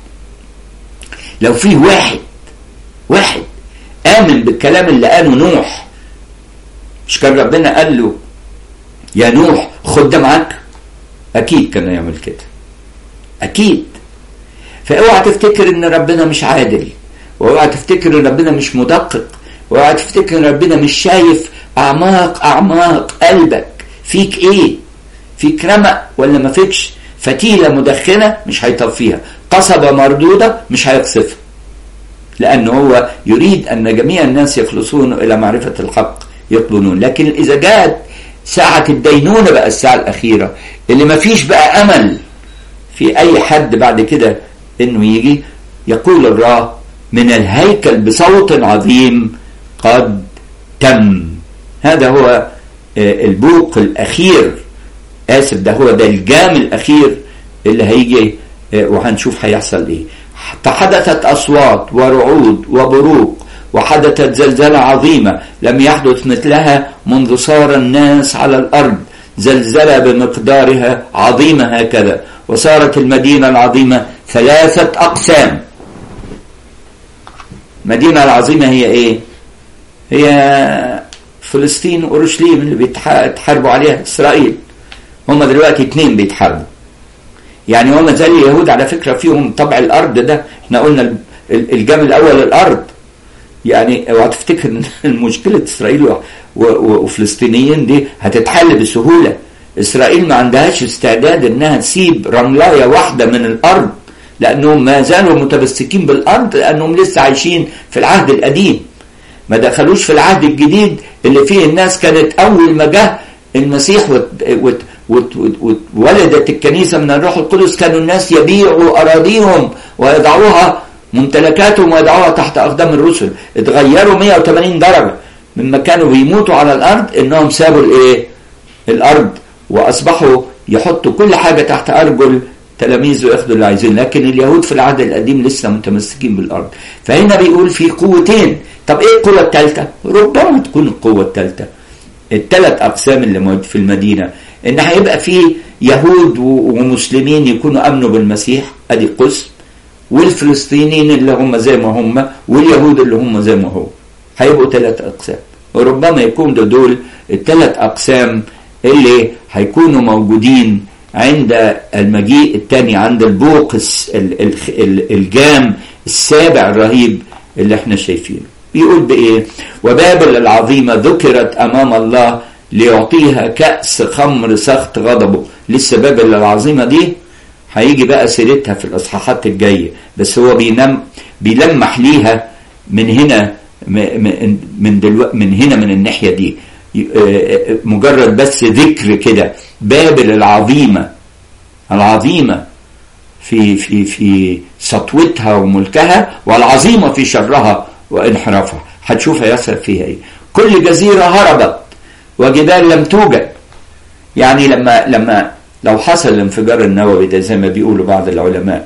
Speaker 1: لو فيه واحد واحد امن بالكلام اللي قاله نوح مش كان ربنا قال له يا نوح خد ده معاك اكيد كان يعمل كده اكيد فاوعى تفتكر ان ربنا مش عادل واوعى تفتكر ان ربنا مش مدقق واوعى تفتكر ان ربنا مش شايف اعماق اعماق قلبك فيك ايه فيك رمق ولا ما فيكش فتيله مدخنه مش هيطفيها قصبه مردوده مش هيقصفها لأنه هو يريد أن جميع الناس يخلصون إلى معرفة الحق يطلبون لكن إذا جاءت ساعة الدينونة بقى الساعة الأخيرة اللي ما فيش بقى أمل في أي حد بعد كده إنه يجي يقول الرب من الهيكل بصوت عظيم قد تم هذا هو البوق الأخير آسف ده هو ده الجام الأخير اللي هيجي وهنشوف هيحصل ايه فحدثت اصوات ورعود وبروق وحدثت زلزلة عظيمة لم يحدث مثلها منذ صار الناس على الأرض زلزلة بمقدارها عظيمة هكذا وصارت المدينة العظيمة ثلاثة أقسام المدينة العظيمة هي إيه؟ هي فلسطين وأورشليم اللي بيتحاربوا عليها إسرائيل هم دلوقتي اتنين بيتحاربوا يعني هم زي اليهود على فكرة فيهم طبع الأرض ده احنا قلنا الجمل الأول الأرض يعني اوعى تفتكر ان مشكله اسرائيل وفلسطينيين دي هتتحل بسهوله اسرائيل ما عندهاش استعداد انها تسيب رملايه واحده من الارض لانهم ما زالوا متمسكين بالارض لانهم لسه عايشين في العهد القديم ما دخلوش في العهد الجديد اللي فيه الناس كانت اول ما جه المسيح وولدت الكنيسه من الروح القدس كانوا الناس يبيعوا اراضيهم ويضعوها ممتلكاتهم ويضعوها تحت أقدام الرسل اتغيروا 180 درجة مما كانوا بيموتوا على الأرض إنهم سابوا الإيه؟ الأرض وأصبحوا يحطوا كل حاجة تحت أرجل تلاميذ وياخدوا اللي عايزين لكن اليهود في العهد القديم لسه متمسكين بالأرض فهنا بيقول في قوتين طب إيه القوة الثالثة؟ ربما تكون القوة الثالثة الثلاث أقسام اللي في المدينة إن هيبقى في يهود ومسلمين يكونوا أمنوا بالمسيح أدي قسم والفلسطينيين اللي هم زي ما هم واليهود اللي هم زي ما هو هيبقوا ثلاث أقسام وربما يكون ده دول الثلاث أقسام اللي هيكونوا موجودين عند المجيء الثاني عند البوق الجام السابع الرهيب اللي احنا شايفينه بيقول بإيه وبابل العظيمة ذكرت أمام الله ليعطيها كأس خمر سخط غضبه لسه بابل العظيمة دي هيجي بقى سيرتها في الاصحاحات الجايه بس هو بينم بيلمح ليها من هنا من دلو من هنا من الناحيه دي مجرد بس ذكر كده بابل العظيمه العظيمه في في في سطوتها وملكها والعظيمه في شرها وانحرافها هتشوف هيحصل فيها ايه كل جزيره هربت وجبال لم توجد يعني لما لما لو حصل الانفجار النووي ده زي ما بيقولوا بعض العلماء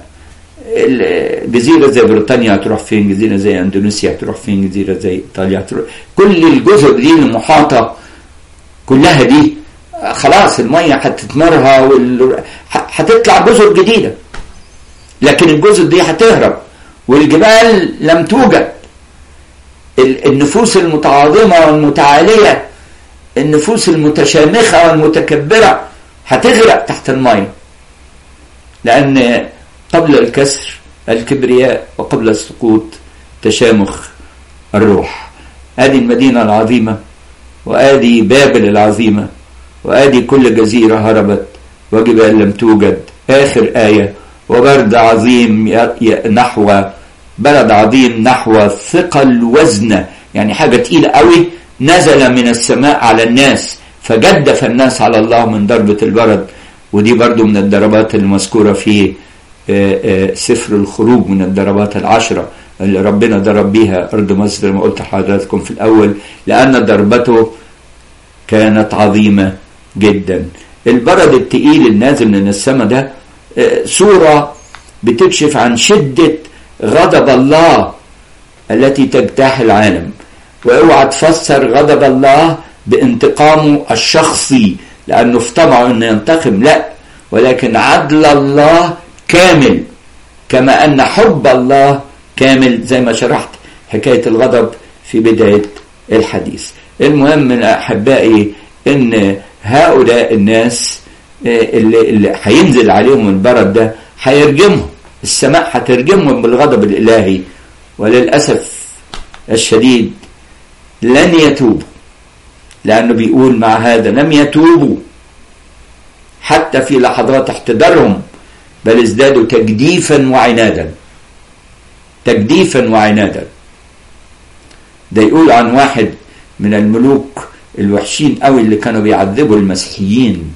Speaker 1: جزيرة زي بريطانيا هتروح فين جزيرة زي اندونيسيا هتروح فين جزيرة زي ايطاليا هتروح كل الجزر دي المحاطة كلها دي خلاص المية هتتمرها وال... هتطلع جزر جديدة لكن الجزر دي هتهرب والجبال لم توجد النفوس المتعاظمة والمتعالية النفوس المتشامخة والمتكبرة هتغرق تحت الماء لأن قبل الكسر الكبرياء وقبل السقوط تشامخ الروح هذه المدينة العظيمة وآدي بابل العظيمة وآدي كل جزيرة هربت وجبال لم توجد آخر آية وبرد عظيم نحو بلد عظيم نحو ثقل وزن يعني حاجة تقيلة قوي نزل من السماء على الناس فجدف الناس على الله من ضربة البرد ودي برضو من الضربات المذكورة في سفر الخروج من الضربات العشرة اللي ربنا ضرب بيها أرض مصر زي ما قلت لحضراتكم في الأول لأن ضربته كانت عظيمة جدا البرد التقيل النازل من السماء ده صورة بتكشف عن شدة غضب الله التي تجتاح العالم واوعى تفسر غضب الله بانتقامه الشخصي لانه في طبعه انه ينتقم لا ولكن عدل الله كامل كما ان حب الله كامل زي ما شرحت حكايه الغضب في بدايه الحديث المهم من احبائي ان هؤلاء الناس اللي, اللي هينزل عليهم البرد ده هيرجمهم السماء هترجمهم بالغضب الالهي وللاسف الشديد لن يتوبوا لأنه بيقول مع هذا لم يتوبوا حتى في لحظات احتضارهم بل ازدادوا تجديفا وعنادا تجديفا وعنادا ده يقول عن واحد من الملوك الوحشين قوي اللي كانوا بيعذبوا المسيحيين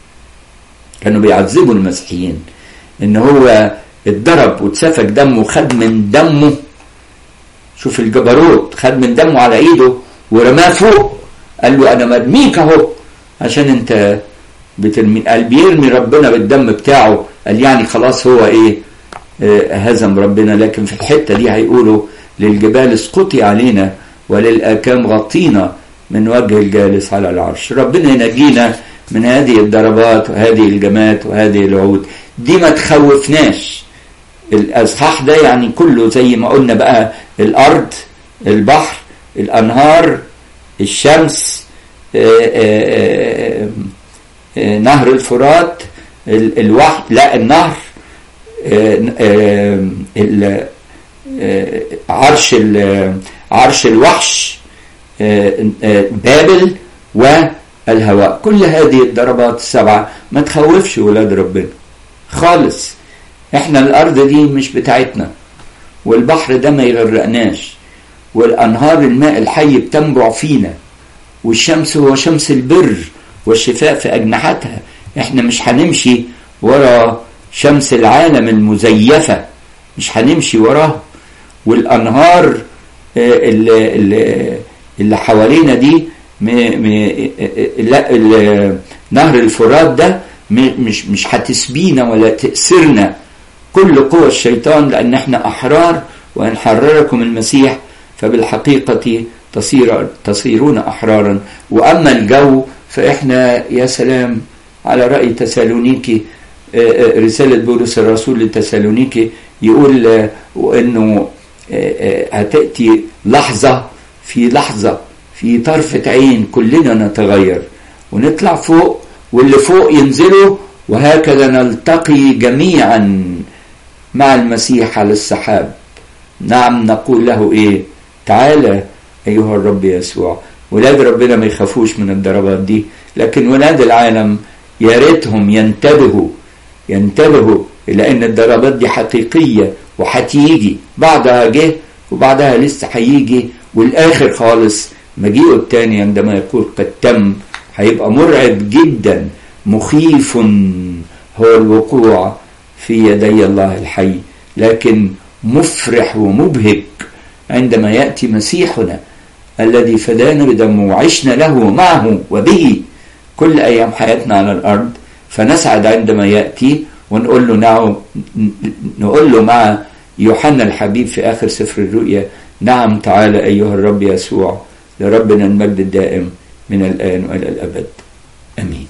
Speaker 1: كانوا بيعذبوا المسيحيين ان هو اتضرب واتسفك دمه خد من دمه شوف الجبروت خد من دمه على ايده ورماه فوق قال له انا مرميك اهو عشان انت بترمي قال بيرمي ربنا بالدم بتاعه قال يعني خلاص هو ايه آه، هزم ربنا لكن في الحتة دي هيقولوا للجبال اسقطي علينا وللآكام غطينا من وجه الجالس على العرش ربنا ينجينا من هذه الضربات وهذه الجمات وهذه الوعود دي ما تخوفناش الأصحاح ده يعني كله زي ما قلنا بقى الأرض البحر الأنهار الشمس آه، آه، آه، نهر الفرات ال- الوحي لا النهر آه، آه، ال- آه، عرش ال- عرش الوحش آه، آه، بابل والهواء كل هذه الضربات السبعة ما تخوفش ولاد ربنا خالص احنا الارض دي مش بتاعتنا والبحر ده ما يغرقناش والانهار الماء الحي بتنبع فينا والشمس هو شمس البر والشفاء في اجنحتها احنا مش هنمشي ورا شمس العالم المزيفة مش هنمشي وراها والانهار آه، اللي, اللي, اللي حوالينا دي م م لا ال- نهر الفرات ده م- مش مش هتسبينا ولا تأسرنا كل قوى الشيطان لأن احنا أحرار وإن حرركم المسيح فبالحقيقة تصير تصيرون أحرارا وأما الجو فإحنا يا سلام على رأي تسالونيكي آه، آه، رسالة بولس الرسول لتسالونيكي يقول آه، وإنه آه، آه، هتأتي لحظة في لحظة في طرفة عين كلنا نتغير ونطلع فوق واللي فوق ينزلوا وهكذا نلتقي جميعا مع المسيح على السحاب نعم نقول له ايه تعالى ايها الرب يسوع ولاد ربنا ما يخافوش من الضربات دي لكن ولاد العالم يا ريتهم ينتبهوا ينتبهوا الى ان الضربات دي حقيقيه وهتيجي بعدها جه وبعدها لسه هيجي والاخر خالص مجيئه التاني عندما يقول قد تم هيبقى مرعب جدا مخيف هو الوقوع في يدي الله الحي لكن مفرح ومبهج عندما ياتي مسيحنا الذي فدانا بدمه وعشنا له معه وبه كل ايام حياتنا على الارض فنسعد عندما ياتي ونقول له نعم نقول له مع يوحنا الحبيب في اخر سفر الرؤيا نعم تعالى ايها الرب يسوع لربنا المجد الدائم من الان والى الابد امين